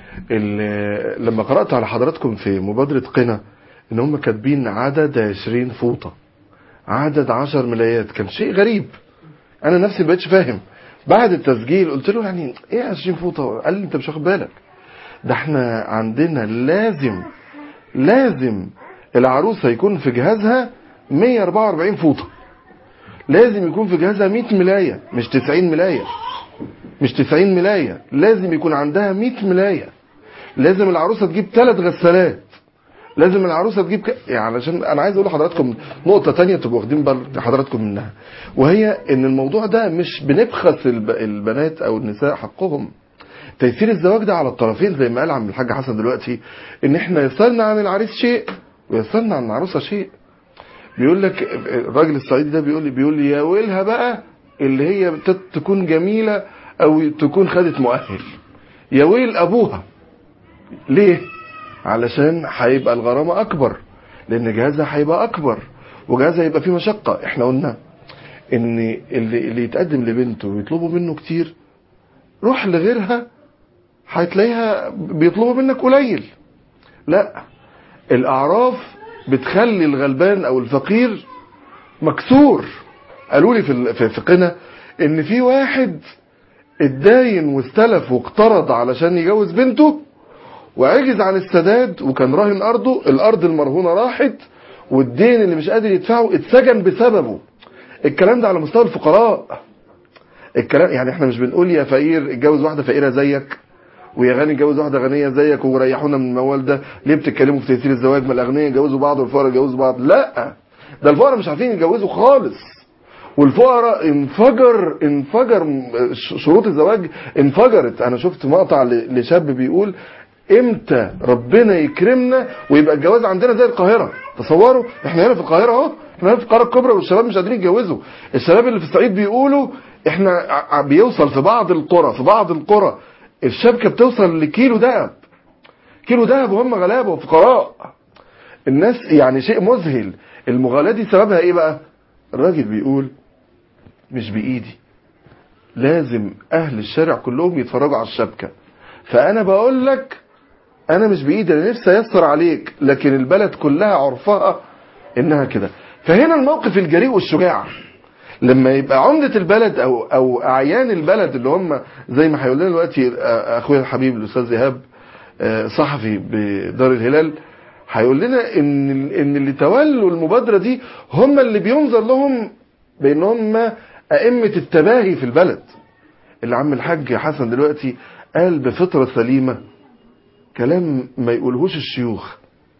Speaker 3: ال- لما قرأت على حضراتكم في مبادرة قنا ان هم كاتبين عدد 20 فوطة عدد 10 ملايات كان شيء غريب انا نفسي مبقتش فاهم بعد التسجيل قلت له يعني ايه 20 فوطة قال لي انت مش واخد بالك ده احنا عندنا لازم لازم العروسة يكون في جهازها 144 فوطة لازم يكون في جهازها 100 ملاية مش 90 ملاية مش 90 ملاية لازم يكون عندها 100 ملاية لازم العروسة تجيب ثلاث غسالات لازم العروسة تجيب ك... يعني علشان انا عايز اقول لحضراتكم نقطة تانية تبقوا واخدين بال حضراتكم منها وهي ان الموضوع ده مش بنبخس الب... البنات او النساء حقهم تيسير الزواج ده على الطرفين زي ما قال عم الحاج حسن دلوقتي ان احنا يسرنا عن العريس شيء ويسرنا عن العروسه شيء بيقول لك الراجل الصعيدي ده بيقول لي بيقول لي يا ويلها بقى اللي هي بت- تكون جميله او تكون خدت مؤهل يا ويل ابوها ليه علشان هيبقى الغرامه اكبر لان جهازها هيبقى اكبر وجهازها هيبقى فيه مشقه احنا قلنا ان اللي اللي يتقدم لبنته ويطلبوا منه كتير روح لغيرها هتلاقيها بيطلبوا منك قليل لا الاعراف بتخلي الغلبان او الفقير مكسور قالوا لي في ال- في في قنا ان في واحد اتداين واستلف واقترض علشان يجوز بنته وعجز عن السداد وكان راهن ارضه الارض المرهونه راحت والدين اللي مش قادر يدفعه اتسجن بسببه الكلام ده على مستوى الفقراء الكلام يعني احنا مش بنقول يا فقير اتجوز واحده فقيره زيك ويا غني اتجوز واحده غنيه زيك وريحونا من الموال ده ليه بتتكلموا في تيسير الزواج ما الاغنياء يتجوزوا بعض والفقراء يتجوزوا بعض لا ده الفقراء مش عارفين يتجوزوا خالص والفقراء انفجر انفجر م- ش- شروط الزواج انفجرت انا شفت مقطع ل- لشاب بيقول امتى ربنا يكرمنا ويبقى الجواز عندنا زي القاهره تصوروا احنا هنا في القاهره اهو احنا هنا في القاهره الكبرى والشباب مش قادرين يتجوزوا الشباب اللي في الصعيد بيقولوا احنا ع- بيوصل في بعض القرى في بعض القرى الشبكه بتوصل لكيلو دهب كيلو دهب وهم غلابه وفقراء الناس يعني شيء مذهل المغالاة دي سببها ايه بقى الراجل بيقول مش بايدي لازم اهل الشارع كلهم يتفرجوا على الشبكة فانا بقول لك انا مش بايدي انا نفسي ايسر عليك لكن البلد كلها عرفها انها كده فهنا الموقف الجريء والشجاع لما يبقى عمدة البلد او او اعيان البلد اللي هم زي ما هيقول لنا دلوقتي آه، اخويا الحبيب الاستاذ ايهاب آه، صحفي بدار الهلال هيقول لنا ان ان اللي تولوا المبادره دي هم اللي بينظر لهم بان هم ائمه التباهي في البلد اللي عم الحاج حسن دلوقتي قال بفطره سليمه كلام ما يقولهوش الشيوخ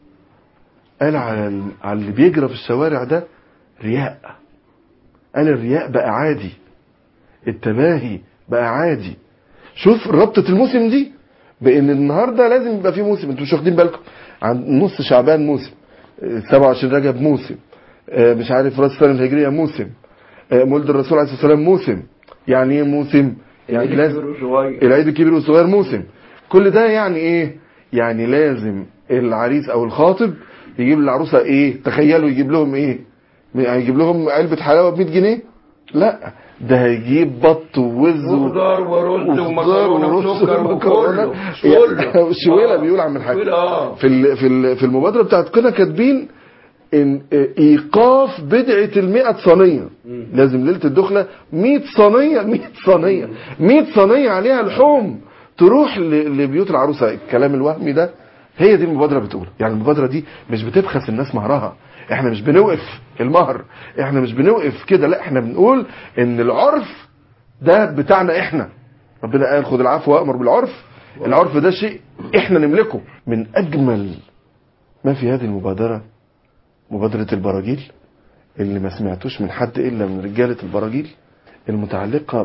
Speaker 3: قال على ال- على اللي بيجرى في الشوارع ده رياء قال الرياء بقى عادي التباهي بقى عادي شوف ربطة الموسم دي بان النهارده لازم يبقى في موسم انتوا مش واخدين بالكم عن نص شعبان موسم آه، 27 رجب موسم آه، مش عارف راس السنه الهجريه موسم آه، مولد الرسول عليه الصلاه والسلام موسم يعني ايه موسم يعني لازم العيد الكبير والصغير موسم كل ده يعني ايه يعني لازم العريس او الخاطب يجيب للعروسه ايه تخيلوا يجيب لهم ايه هيجيب لهم علبه حلاوه ب 100 جنيه لا ده هيجيب بط ووز و-
Speaker 5: وخضار ورز
Speaker 3: وخضار
Speaker 5: ومكرونه
Speaker 3: ورز
Speaker 5: وسكر
Speaker 3: ومكرونة.
Speaker 5: وكله كله
Speaker 3: الشويلة بيقول عم الحاج
Speaker 5: شويلة، اه
Speaker 3: في ال- في ال- في المبادره بتاعت كنا كاتبين ان ايقاف بدعه ال صينيه لازم ليله الدخله 100 صينيه 100 صينيه 100 صينيه عليها لحوم تروح ل- لبيوت العروسه الكلام الوهمي ده هي دي المبادره بتقول يعني المبادره دي مش بتبخس الناس مهرها احنا مش بنوقف المهر احنا مش بنوقف كده لا احنا بنقول ان العرف ده بتاعنا احنا ربنا قال خذ العفو وامر بالعرف العرف ده شيء احنا نملكه من اجمل ما في هذه المبادره مبادره البراجيل اللي ما سمعتوش من حد الا من رجاله البراجيل المتعلقه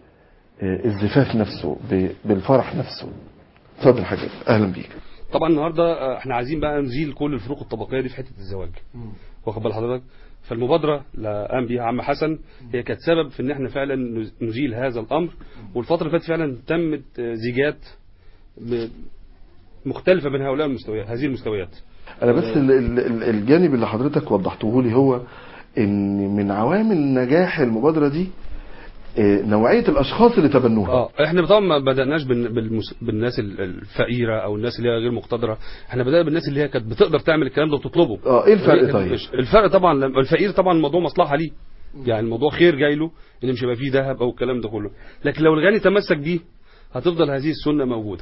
Speaker 3: بالزفاف نفسه ب- بالفرح نفسه اتفضل حاجه اهلا بيك
Speaker 6: طبعا النهارده آه، احنا عايزين بقى نزيل كل الفروق الطبقيه دي في حته الزواج واخد بال حضرتك فالمبادره اللي قام بيها عم حسن هي كانت سبب في ان احنا فعلا نز- نزيل هذا الامر والفتره اللي فاتت فعلا تمت آه، زيجات ب- مختلفه بين هؤلاء المستويات هذه المستويات
Speaker 3: انا بس ال- ال- ال- الجانب اللي حضرتك وضحته لي هو ان من عوامل نجاح المبادره دي آه، نوعيه الاشخاص اللي تبنوها
Speaker 6: اه احنا طبعا ما بداناش بال- بالمس... بالناس ال- الفقيره او الناس اللي هي غير مقتدره احنا بدانا بالناس اللي هي كانت بتقدر تعمل الكلام ده وتطلبه
Speaker 3: اه ايه الفرق
Speaker 6: هي-
Speaker 3: طيب
Speaker 6: الفرق طبعا لما- الفقير طبعا الموضوع مصلحه ليه يعني الموضوع خير جاي له ان مش هيبقى فيه ذهب او الكلام ده كله لكن لو الغني تمسك بيه هتفضل هذه السنه موجوده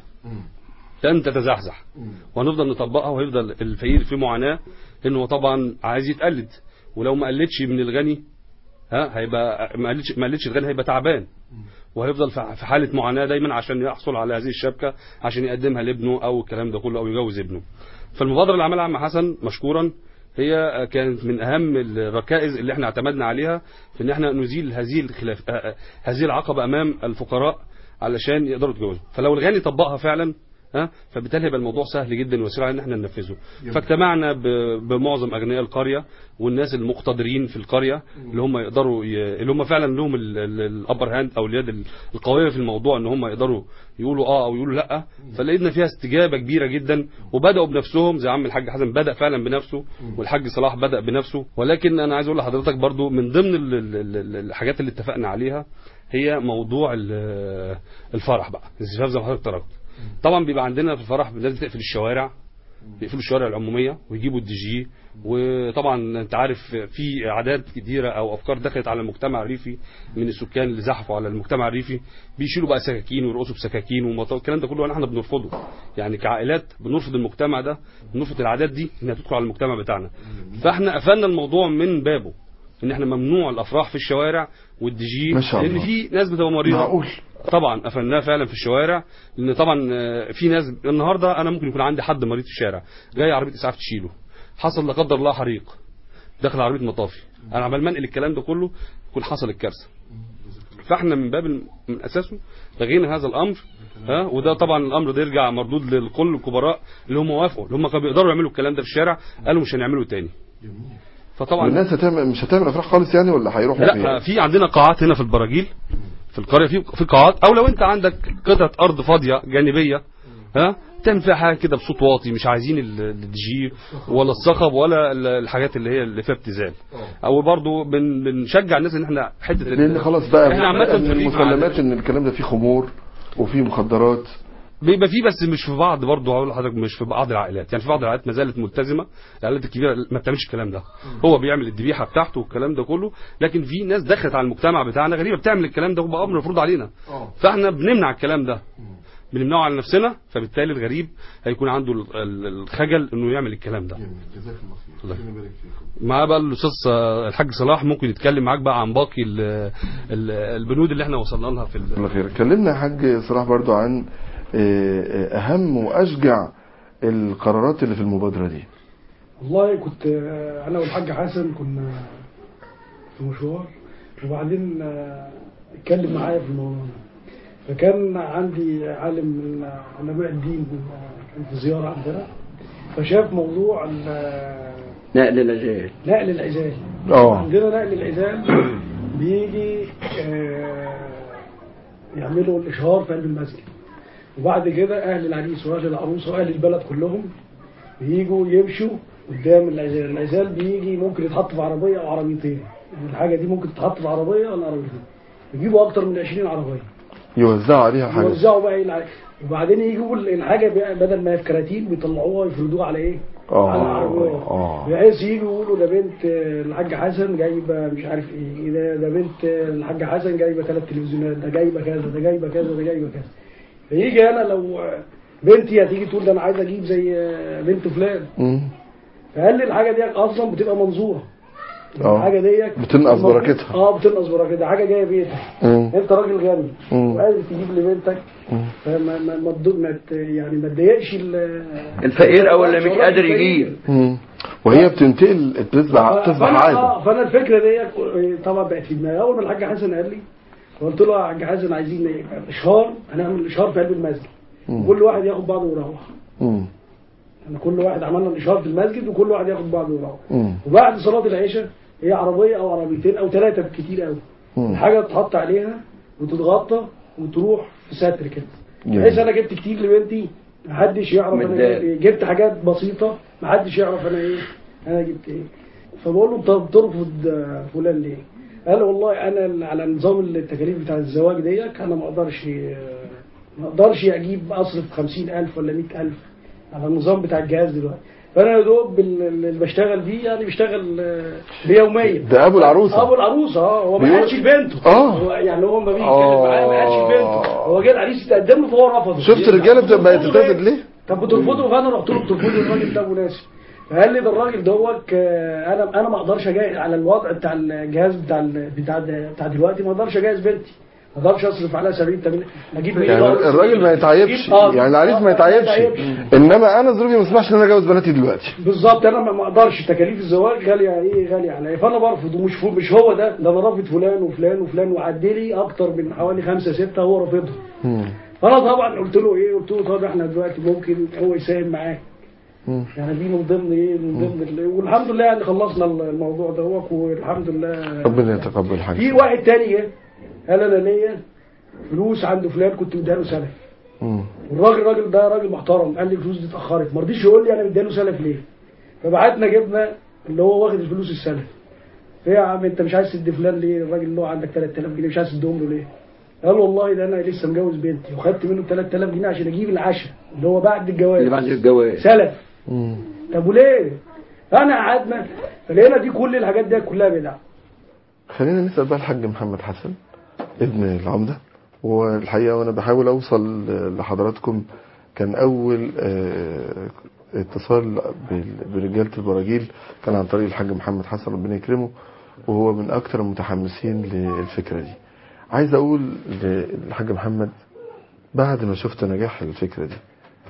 Speaker 6: لن تتزحزح وهنفضل نطبقها وهيفضل الفقير في معاناه انه طبعا عايز يتقلد ولو ما قلدش من الغني ها هيبقى ما قلدش ما قلدش الغني هيبقى تعبان وهيفضل في في حاله معاناه دايما عشان يحصل على هذه الشبكه عشان يقدمها لابنه او الكلام ده كله او يجوز ابنه فالمبادره اللي عملها عم حسن مشكورا هي كانت من اهم الركائز اللي احنا اعتمدنا عليها في ان احنا نزيل هذه الخلاف آه، آه، هذه العقبه امام الفقراء علشان يقدروا يتجوزوا فلو الغني طبقها فعلا ها فبالتالي هيبقى الموضوع سهل جدا وسهل على ان احنا ننفذه فاجتمعنا ب- بمعظم اغنياء القريه والناس المقتدرين في القريه اللي هم يقدروا ي... اللي هم فعلا لهم الابر هاند او اليد ال- القويه في الموضوع ان هم يقدروا يقولوا اه او يقولوا لا فلقينا فيها استجابه كبيره جدا وبداوا بنفسهم زي عم الحاج حسن بدا فعلا بنفسه والحاج صلاح بدا بنفسه ولكن انا عايز اقول لحضرتك برضو من ضمن ال- ال- ال- الحاجات اللي اتفقنا عليها هي موضوع ال- الفرح بقى الزفاف زي ما حضرتك طلبت طبعا بيبقى عندنا في الفرح الناس بتقفل الشوارع بيقفلوا الشوارع العموميه ويجيبوا الدي جي وطبعا انت عارف في اعداد كتيره او افكار دخلت على المجتمع الريفي من السكان اللي زحفوا على المجتمع الريفي بيشيلوا بقى سكاكين ويرقصوا بسكاكين ومطار الكلام ده كله احنا بنرفضه يعني كعائلات بنرفض المجتمع ده بنرفض العادات دي انها تدخل على المجتمع بتاعنا فاحنا قفلنا الموضوع من بابه ان احنا ممنوع الافراح في الشوارع والدي جي
Speaker 3: ما شاء
Speaker 6: لان
Speaker 3: الله.
Speaker 6: في ناس بتبقى مريضه
Speaker 3: معقول
Speaker 6: طبعا قفلناه فعلا في الشوارع لان طبعا آه، في ناس النهارده انا ممكن يكون عندي حد مريض في الشارع جاي عربيه اسعاف تشيله حصل لا قدر الله حريق داخل عربيه مطافي انا عمال ما انقل الكلام ده كله يكون حصل الكارثه فاحنا من باب الم- من اساسه لغينا هذا الامر ها وده طبعا الامر ده يرجع مردود لكل الكبراء اللي هم وافقوا اللي هم كانوا بيقدروا يعملوا الكلام ده في الشارع قالوا مش هنعمله تاني فطبعا
Speaker 3: والناس هتعمل مش هتعمل افراح خالص يعني ولا هيروحوا
Speaker 6: لا
Speaker 3: فين؟
Speaker 6: في عندنا قاعات هنا في البراجيل في القريه في في قاعات او لو انت عندك قطعه ارض فاضيه جانبيه ها تعمل فيها حاجه كده بصوت واطي مش عايزين ال- الدي جي ولا الصخب ولا ال- الحاجات اللي هي اللي فيها ابتذال او برضو بن بنشجع الناس ان احنا حته ال-
Speaker 3: لان خلاص بقى
Speaker 6: احنا عامه
Speaker 3: من
Speaker 6: في
Speaker 3: المسلمات ان الكلام ده فيه خمور وفيه مخدرات
Speaker 6: بيبقى في بس مش في بعض برضه هقول لحضرتك مش في بعض العائلات يعني في بعض العائلات ما زالت ملتزمه العائلات الكبيره ما بتعملش الكلام ده هو بيعمل الذبيحه بتاعته والكلام ده كله لكن في ناس دخلت على المجتمع بتاعنا غريبه بتعمل الكلام ده وبقى امر مفروض علينا فاحنا بنمنع الكلام ده بنمنعه على نفسنا فبالتالي الغريب هيكون عنده ال- ال- الخجل انه يعمل الكلام ده الله معاه بقى الاستاذ آه، الحاج صلاح ممكن يتكلم معاك بقى عن باقي ال- ال- البنود اللي احنا وصلنا لها في ال-
Speaker 3: الله خير اتكلمنا يا حاج صلاح برضو عن آه، آه، اهم واشجع القرارات اللي في المبادره دي
Speaker 7: والله كنت آه، انا والحاج حسن كنا في مشوار وبعدين آه، اتكلم معايا في الموضوع ده فكان عندي عالم من علماء الدين كان في زياره عندنا فشاف موضوع ال-
Speaker 5: نقل الأجيال
Speaker 7: نقل العزال
Speaker 3: اه
Speaker 7: عندنا نقل العزال بيجي آه، يعملوا الاشهار في قلب المسجد وبعد كده اهل العريس واهل العروسه واهل البلد كلهم بيجوا يمشوا قدام العزال العزال بيجي ممكن يتحط في عربيه او عربيتين يعني الحاجه دي ممكن تتحط في عربيه ولا عربيتين يجيبوا اكتر من 20 عربيه
Speaker 3: يوزعوا عليها حاجة
Speaker 7: يوزعوا بقى ايه الع- وبعدين يجيبوا الحاجه بقى بدل ما هي في كراتين بيطلعوها يفردوها على ايه؟
Speaker 3: آه،
Speaker 7: على عربيات
Speaker 3: آه.
Speaker 7: بحيث يجوا يقولوا ده بنت الحاج حسن جايبه مش عارف ايه ده ده بنت الحاج حسن جايبه ثلاث تلفزيونات ده جايبه كذا ده جايبه كذا ده جايبه كذا فيجي انا لو بنتي هتيجي تقول ده انا عايز اجيب زي بنت فلان
Speaker 3: مم.
Speaker 7: فقال لي الحاجه دي اصلا بتبقى منظوره
Speaker 3: آه.
Speaker 7: الحاجه ديت
Speaker 3: بتنقص بركتها.
Speaker 7: اه بتنقص بركتها حاجه جايه بيتك
Speaker 3: مم.
Speaker 7: انت راجل غني
Speaker 3: مم.
Speaker 7: وقادر تجيب لبنتك
Speaker 3: مم.
Speaker 7: فما ما ما تض- ما ت- يعني ما تضايقش ال-
Speaker 5: الفقير أو اللي مش قادر
Speaker 7: الفقير.
Speaker 5: يجيب
Speaker 3: مم. وهي بتنتقل تصبح تصبح
Speaker 7: فانا
Speaker 3: عادة
Speaker 7: آه، فانا الفكره دي طبعا بقت في دماغي اول ما الحاج حسن قال لي قلت له يا حاج حسن عايزين إيه؟ اشهار هنعمل اشهار في قلب المسجد
Speaker 3: مم.
Speaker 7: كل واحد ياخد بعضه ويروح
Speaker 3: مم.
Speaker 7: يعني كل واحد عملنا الاشهار في المسجد وكل واحد ياخد بعضه ويروح
Speaker 3: مم.
Speaker 7: وبعد صلاه العشاء هي عربيه او عربيتين او ثلاثه بالكتير قوي
Speaker 3: مم.
Speaker 7: الحاجه تتحط عليها وتتغطى وتروح في ستر كده
Speaker 3: جميل.
Speaker 7: بحيث انا جبت كتير لبنتي محدش يعرف انا
Speaker 5: متضايق.
Speaker 7: جبت ايه جبت حاجات بسيطه محدش يعرف انا ايه انا جبت ايه فبقول له طب ترفض آه، فلان ليه؟ قال والله انا على نظام التكاليف بتاع الزواج ديت انا ما اقدرش آه، ما اقدرش اجيب اصرف 50000 ولا 100000 على النظام بتاع الجهاز دلوقتي فانا يا دوب بال- اللي بشتغل بيه يعني بشتغل آه، بيوميا
Speaker 3: ده ابو العروسة
Speaker 7: ابو العروسه اه هو ما
Speaker 3: بيقول-
Speaker 7: قالش لبنته
Speaker 3: آه.
Speaker 7: هو يعني هو ما بيجي
Speaker 3: آه.
Speaker 7: يتكلم معايا ما قالش لبنته هو جه العريس يتقدم له فهو رفضه
Speaker 3: شفت الرجالة بتبقى تتاخد ليه؟
Speaker 7: طب بترفضه فانا رحت له بترفضه الراجل ده مناسب فقال لي ده الراجل دوت آه، انا انا ما اقدرش اجي على الوضع بتاع الجهاز بتاع ال- بتاع بتاع دلوقتي ما اقدرش اجهز بنتي ما اقدرش اصرف عليها 70 80 اجيب منين
Speaker 3: يعني
Speaker 7: بقى؟
Speaker 3: الراجل ما يتعيبش
Speaker 7: أجيب- آه،
Speaker 3: يعني العريس
Speaker 7: آه،
Speaker 3: ما يتعيبش انما انا ظروفي ما تسمحش ان انا اجوز بناتي دلوقتي
Speaker 7: بالظبط انا ما- ما اقدرش تكاليف الزواج غاليه ايه غاليه عليا فانا برفض ومش فو- مش هو ده ده انا رافض فلان وفلان وفلان وعدي لي اكتر من حوالي خمسه سته هو رافضهم
Speaker 3: مم.
Speaker 7: فانا طبعا قلت له ايه قلت له طب احنا دلوقتي ممكن هو يساهم معاك
Speaker 3: مم.
Speaker 7: يعني دي من ضمن ايه من ضمن ال- والحمد لله يعني خلصنا الموضوع دوت والحمد لله
Speaker 3: ربنا يتقبل
Speaker 7: في
Speaker 3: حاجة
Speaker 7: واحد تاني جه قال انا ليا فلوس عند فلان كنت مديها له سلف
Speaker 3: مم.
Speaker 7: والراجل الراجل ده راجل محترم قال لي الفلوس دي اتاخرت ما رضيش يقول لي انا مديله سلف ليه فبعتنا جبنا اللي هو واخد الفلوس السلف ايه يا عم انت مش عايز تدي فلان ليه الراجل اللي هو عندك 3000 جنيه مش عايز تديهم له ليه قال والله ده انا لسه مجوز بنتي وخدت منه 3000 جنيه عشان اجيب العشاء اللي هو بعد الجواز
Speaker 5: اللي بعد الجواز
Speaker 7: سلف
Speaker 3: مم.
Speaker 7: طب وليه انا قعدنا فلقينا دي كل الحاجات دي كلها بدع
Speaker 3: خلينا نسأل بقى الحاج محمد حسن ابن العمدة والحقيقة وأنا بحاول أوصل لحضراتكم كان أول آه، اتصال بال- برجالة البراجيل كان عن طريق الحاج محمد حسن ربنا يكرمه وهو من أكثر المتحمسين للفكرة دي عايز أقول للحاج محمد بعد ما شفت نجاح الفكرة دي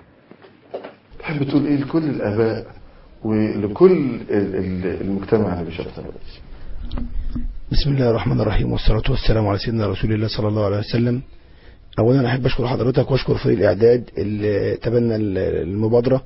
Speaker 3: تحب تقول إيه لكل الآباء ولكل ال- ال- المجتمع اللي بيشوفنا دلوقتي
Speaker 8: بسم الله الرحمن الرحيم والصلاة والسلام على سيدنا رسول الله صلى الله عليه وسلم أولا أحب أشكر حضرتك وأشكر فريق الإعداد اللي تبنى المبادرة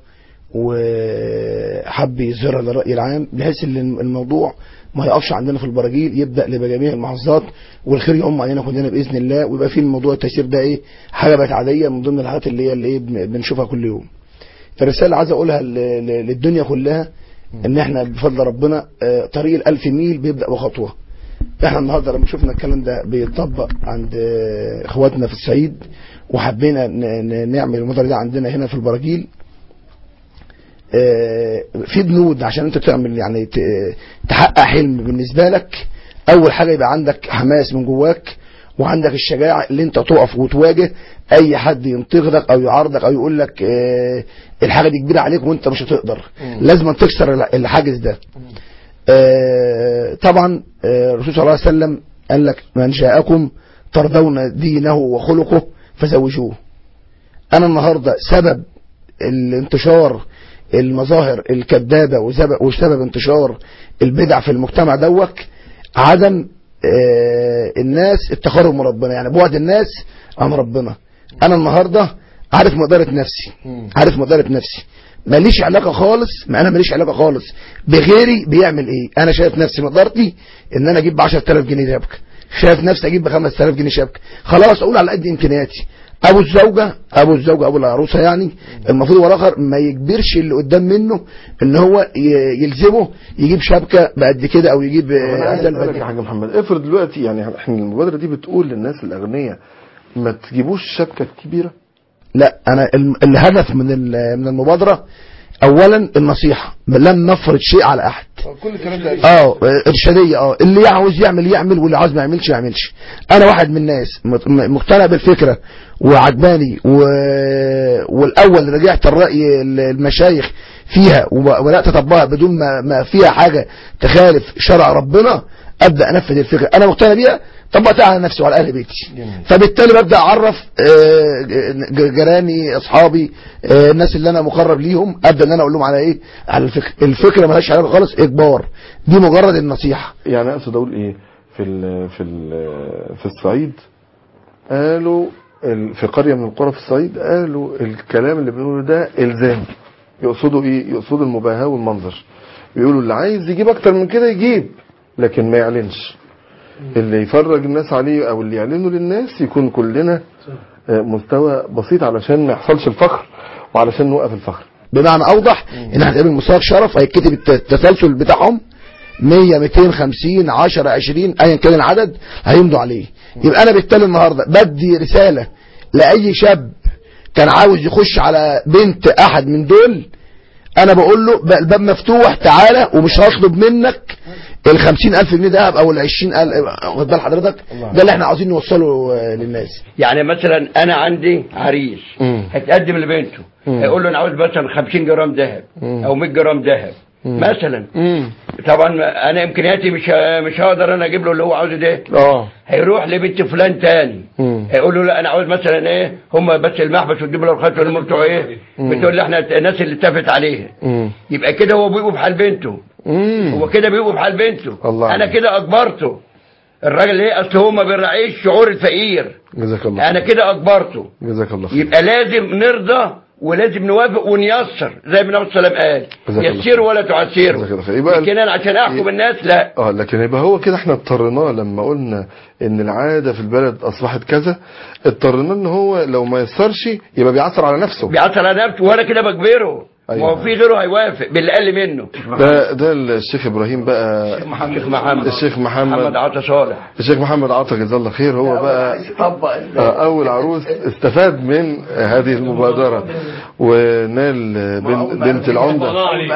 Speaker 8: وحب يظهرها للرأي العام بحيث ان الموضوع ما يقفش عندنا في البراجيل يبدأ لجميع المحافظات والخير يقوم علينا كلنا بإذن الله ويبقى في الموضوع التيسير ده إيه حاجة بقت عادية من ضمن الحاجات اللي هي اللي إيه بن- بنشوفها كل يوم فالرسالة عايز أقولها ل- ل- للدنيا كلها إن إحنا بفضل ربنا آه، طريق الألف ميل بيبدأ بخطوة احنا النهارده لما شفنا الكلام ده بيتطبق عند آه، اخواتنا في الصعيد وحبينا ن- ن- نعمل المبادره دي عندنا هنا في البراجيل آه، في بنود عشان انت تعمل يعني ت- تحقق حلم بالنسبه لك اول حاجه يبقى عندك حماس من جواك وعندك الشجاعه اللي انت تقف وتواجه اي حد ينتقدك او يعارضك او يقول لك آه، الحاجه دي كبيره عليك وانت مش هتقدر لازم تكسر الح- الحاجز ده آه، طبعا آه، الرسول صلى الله عليه وسلم قال لك من جاءكم ترضون دينه وخلقه فزوجوه انا النهارده سبب الانتشار المظاهر الكذابه وسبب وسبب انتشار البدع في المجتمع دوك عدم آه، الناس التقرب من ربنا يعني بعد الناس عن ربنا انا النهارده عارف مقدرة نفسي عارف مقدرة نفسي ماليش علاقة خالص ما انا ماليش علاقة خالص بغيري بيعمل ايه انا شايف نفسي مقدرتي ان انا اجيب ب 10000 جنيه شبكة شايف نفسي اجيب ب 5000 جنيه شبكة خلاص اقول على قد امكانياتي ابو الزوجة ابو الزوجة ابو العروسة يعني المفروض ورا اخر ما يجبرش اللي قدام منه ان هو ي- يلزمه يجيب شبكة بقد كده او يجيب
Speaker 2: انا
Speaker 8: آه،
Speaker 2: عايز
Speaker 8: أزل
Speaker 2: اسالك
Speaker 8: بقد
Speaker 2: يا حاج محمد افرض دلوقتي يعني احنا المبادره دي بتقول للناس الاغنياء ما تجيبوش شبكه كبيره
Speaker 8: لا انا الم- الهدف من ال- من المبادره اولا النصيحه لن نفرض شيء على احد
Speaker 2: كل الكلام ده
Speaker 8: اه ارشاديه اه اللي عاوز يعمل يعمل واللي عاوز ما يعملش ما يعملش انا واحد من الناس مت- م- مقتنع بالفكره وعجباني و... والاول رجعت الراي ال- المشايخ فيها وبدات اطبقها بدون ما, ما فيها حاجه تخالف شرع ربنا ابدا انفذ الفكره انا مقتنع بيها طبقتها على نفسي وعلى اهل بيتي فبالتالي ببدا اعرف آه، ج- جيراني اصحابي آه، الناس اللي انا مقرب ليهم ابدا ان انا اقول لهم على ايه على الفكره الفكره مالهاش علاقه خالص اجبار دي مجرد النصيحه
Speaker 2: يعني اقصد اقول ايه في ال في ال في الصعيد قالوا ال- في قريه من القرى في الصعيد قالوا الكلام اللي بنقوله ده الزام يقصدوا ايه يقصدوا المباهاه والمنظر بيقولوا اللي عايز يجيب اكتر من كده يجيب لكن ما يعلنش اللي يفرج الناس عليه او اللي يعلنه للناس يكون كلنا آه، مستوى بسيط علشان ما يحصلش الفخر وعلشان نوقف الفخر
Speaker 8: بمعنى اوضح ان احنا هنعمل مستوى شرف هيتكتب الت- التسلسل بتاعهم 100 250 10 20 ايا كان العدد هيمضوا عليه يبقى انا بالتالي النهارده بدي رساله لاي شاب كان عاوز يخش على بنت احد من دول انا بقول له بقى الباب مفتوح تعالى ومش هطلب منك ال 50000 جنيه دهب او ال 20000 واخد بال حضرتك ده اللي احنا عاوزين نوصله آه، للناس
Speaker 5: يعني مثلا انا عندي عريس
Speaker 2: مم.
Speaker 5: هتقدم لبنته هيقول له انا عاوز مثلا 50 جرام ذهب او 100 جرام ذهب مثلا طبعا انا امكانياتي مش ه- مش هقدر انا اجيب له اللي هو عاوزه ده
Speaker 2: اه
Speaker 5: هيروح لبنت فلان تاني
Speaker 2: مم.
Speaker 5: هيقول له لا انا عاوز مثلا ايه هم بس المحبس والجبل والخيط والهم بتوع ايه بتقول لي احنا الناس اللي اتفقت عليها
Speaker 2: مم.
Speaker 5: يبقى كده هو بيبقوا بحال بنته
Speaker 2: مم.
Speaker 5: هو كده بيبقوا بحال بنته
Speaker 2: الله
Speaker 5: انا
Speaker 2: عليك.
Speaker 5: كده اجبرته الراجل ايه اصل هو ما بيراعيش شعور الفقير
Speaker 2: جزاك الله
Speaker 5: انا كده اجبرته
Speaker 2: جزاك الله خير
Speaker 5: يبقى لازم نرضى ولازم نوافق ونيسر زي ما النبي صلى الله عليه وسلم
Speaker 2: جزاك
Speaker 5: قال
Speaker 2: الله
Speaker 5: يسروا ولا
Speaker 2: جزاك الله
Speaker 5: تعسروا
Speaker 2: خير. يبقى
Speaker 5: لكن انا عشان احكم الناس لا
Speaker 2: اه لكن يبقى هو كده احنا اضطريناه لما قلنا ان العاده في البلد اصبحت كذا اضطريناه ان هو لو ما يسرش يبقى بيعثر على نفسه
Speaker 5: بيعطل على نفسه وانا كده بجبره
Speaker 2: أيوة.
Speaker 5: ما هو في غيره هيوافق باللي اقل منه
Speaker 2: ده ده الشيخ ابراهيم بقى
Speaker 5: الشيخ محمد
Speaker 2: الشيخ محمد
Speaker 5: محمد عطا صالح
Speaker 2: الشيخ محمد عطا جزاه الله خير هو بقى آه، اول عروس استفاد من هذه المبادره ونال بن- بنت العمده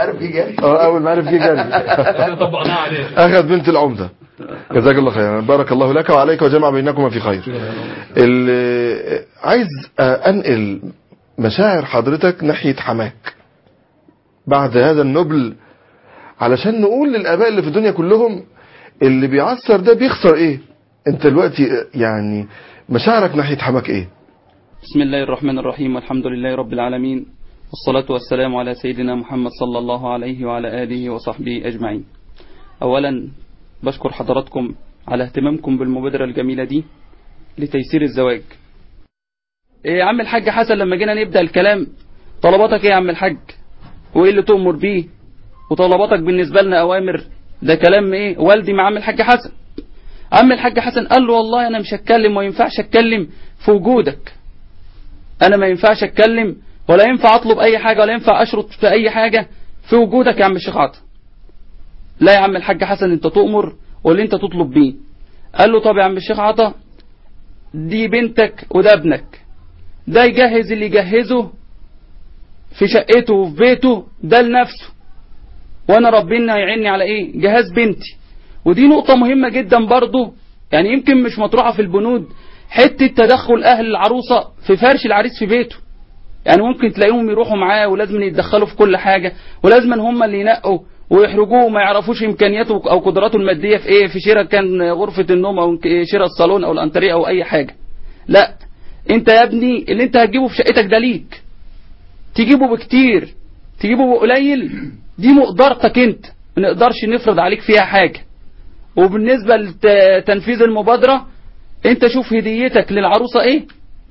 Speaker 2: اه اول ما عرف جه جري اخذ بنت العمده جزاك الله خيرا بارك الله لك وعليك وجمع بينكما في خير ال- عايز آه، انقل مشاعر حضرتك ناحيه حماك بعد هذا النبل علشان نقول للاباء اللي في الدنيا كلهم اللي بيعثر ده بيخسر ايه انت دلوقتي آه، يعني مشاعرك ناحيه حماك ايه
Speaker 9: بسم الله الرحمن الرحيم والحمد لله رب العالمين والصلاة والسلام على سيدنا محمد صلى الله عليه وعلى آله وصحبه أجمعين أولا بشكر حضراتكم على اهتمامكم بالمبادرة الجميلة دي لتيسير الزواج إيه يا عم الحاج حسن لما جينا نبدأ الكلام طلباتك ايه يا عم الحاج وايه اللي تؤمر بيه وطلباتك بالنسبة لنا أوامر ده كلام ايه والدي مع عم الحاج حسن عم الحاج حسن قال له والله انا مش هتكلم وما ينفعش اتكلم في وجودك انا ما ينفعش اتكلم ولا ينفع اطلب اي حاجة ولا ينفع اشرط في اي حاجة في وجودك يا عم الشيخ عطا لا يا عم الحاج حسن انت تؤمر واللي انت تطلب بيه قال له طب يا عم الشيخ عطا دي بنتك وده ابنك ده يجهز اللي يجهزه في شقته وفي بيته ده لنفسه وانا ربنا هيعني على ايه جهاز بنتي ودي نقطة مهمة جدا برضو يعني يمكن مش مطروحة في البنود حتة تدخل اهل العروسة في فرش العريس في بيته يعني ممكن تلاقيهم يروحوا معاه ولازم يتدخلوا في كل حاجة ولازم هم اللي ينقوا ويحرجوه وما يعرفوش امكانياته او قدراته المادية في ايه في شراء كان غرفة النوم او شراء الصالون او الانتريه او اي حاجة لا انت يا ابني اللي انت هتجيبه في شقتك ده ليك تجيبه بكتير تجيبه بقليل دي مقدرتك انت ما نقدرش نفرض عليك فيها حاجة وبالنسبة لتنفيذ المبادرة انت شوف هديتك للعروسة ايه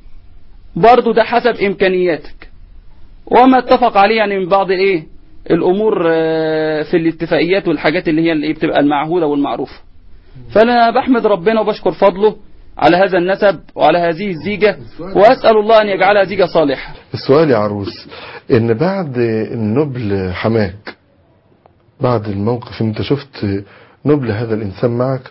Speaker 9: برضو ده حسب امكانياتك وما اتفق عليه يعني من بعض ايه الامور آه، في الاتفاقيات والحاجات اللي هي اللي بتبقى المعهودة والمعروفة فانا بحمد ربنا وبشكر فضله على هذا النسب وعلى هذه الزيجة واسأل الله ان يجعلها زيجة صالحة
Speaker 3: السؤال يا عروس ان بعد النبل حماك بعد الموقف انت شفت نبل هذا الانسان معك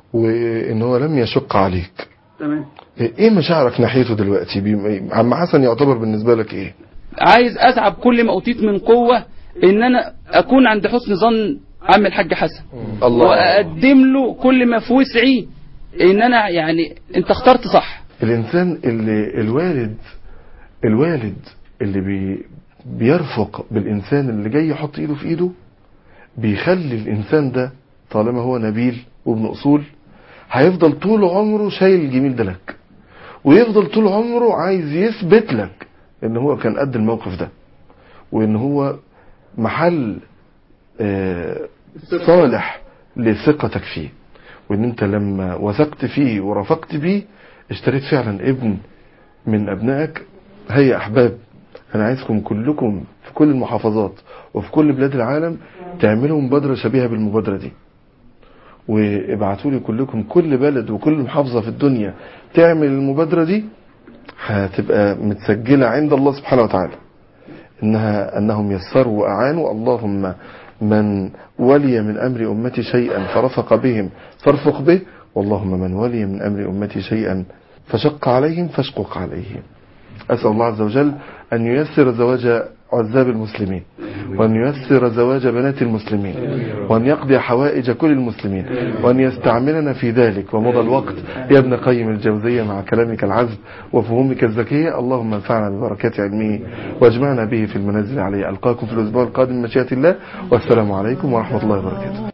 Speaker 3: وان هو لم يشق عليك
Speaker 9: تمام
Speaker 3: ايه مشاعرك ناحيته دلوقتي بي- عم حسن يعتبر بالنسبة لك ايه
Speaker 9: عايز اسعى بكل ما اوتيت من قوة ان انا اكون عند حسن ظن عم الحاج حسن
Speaker 3: الله
Speaker 9: واقدم له كل ما في وسعي ان انا يعني انت اخترت صح
Speaker 3: الانسان اللي الوالد الوالد اللي بي بيرفق بالانسان اللي جاي يحط ايده في ايده بيخلي الانسان ده طالما هو نبيل وابن اصول هيفضل طول عمره شايل الجميل ده لك ويفضل طول عمره عايز يثبت لك ان هو كان قد الموقف ده وان هو محل آه، صالح لثقتك فيه وان انت لما وثقت فيه ورفقت بيه اشتريت فعلا ابن من ابنائك هيا احباب انا عايزكم كلكم في كل المحافظات وفي كل بلاد العالم تعملوا مبادرة شبيهة بالمبادرة دي وابعتوا لي كلكم كل بلد وكل محافظة في الدنيا تعمل المبادرة دي هتبقى متسجلة عند الله سبحانه وتعالى انها انهم يسروا واعانوا اللهم من ولي من امر امتي شيئا فرفق بهم فارفق به واللهم من ولي من امر امتي شيئا فشق عليهم فاشقق عليهم اسال الله عز وجل ان ييسر زواج عزاب المسلمين وأن ييسر زواج بنات المسلمين وأن يقضي حوائج كل المسلمين وأن يستعملنا في ذلك ومضى الوقت يا ابن قيم الجوزية مع كلامك العذب وفهومك الذكية اللهم انفعنا ببركات علمه واجمعنا به في المنازل عليه ألقاكم في الأسبوع القادم من مشيئة الله والسلام عليكم ورحمة الله وبركاته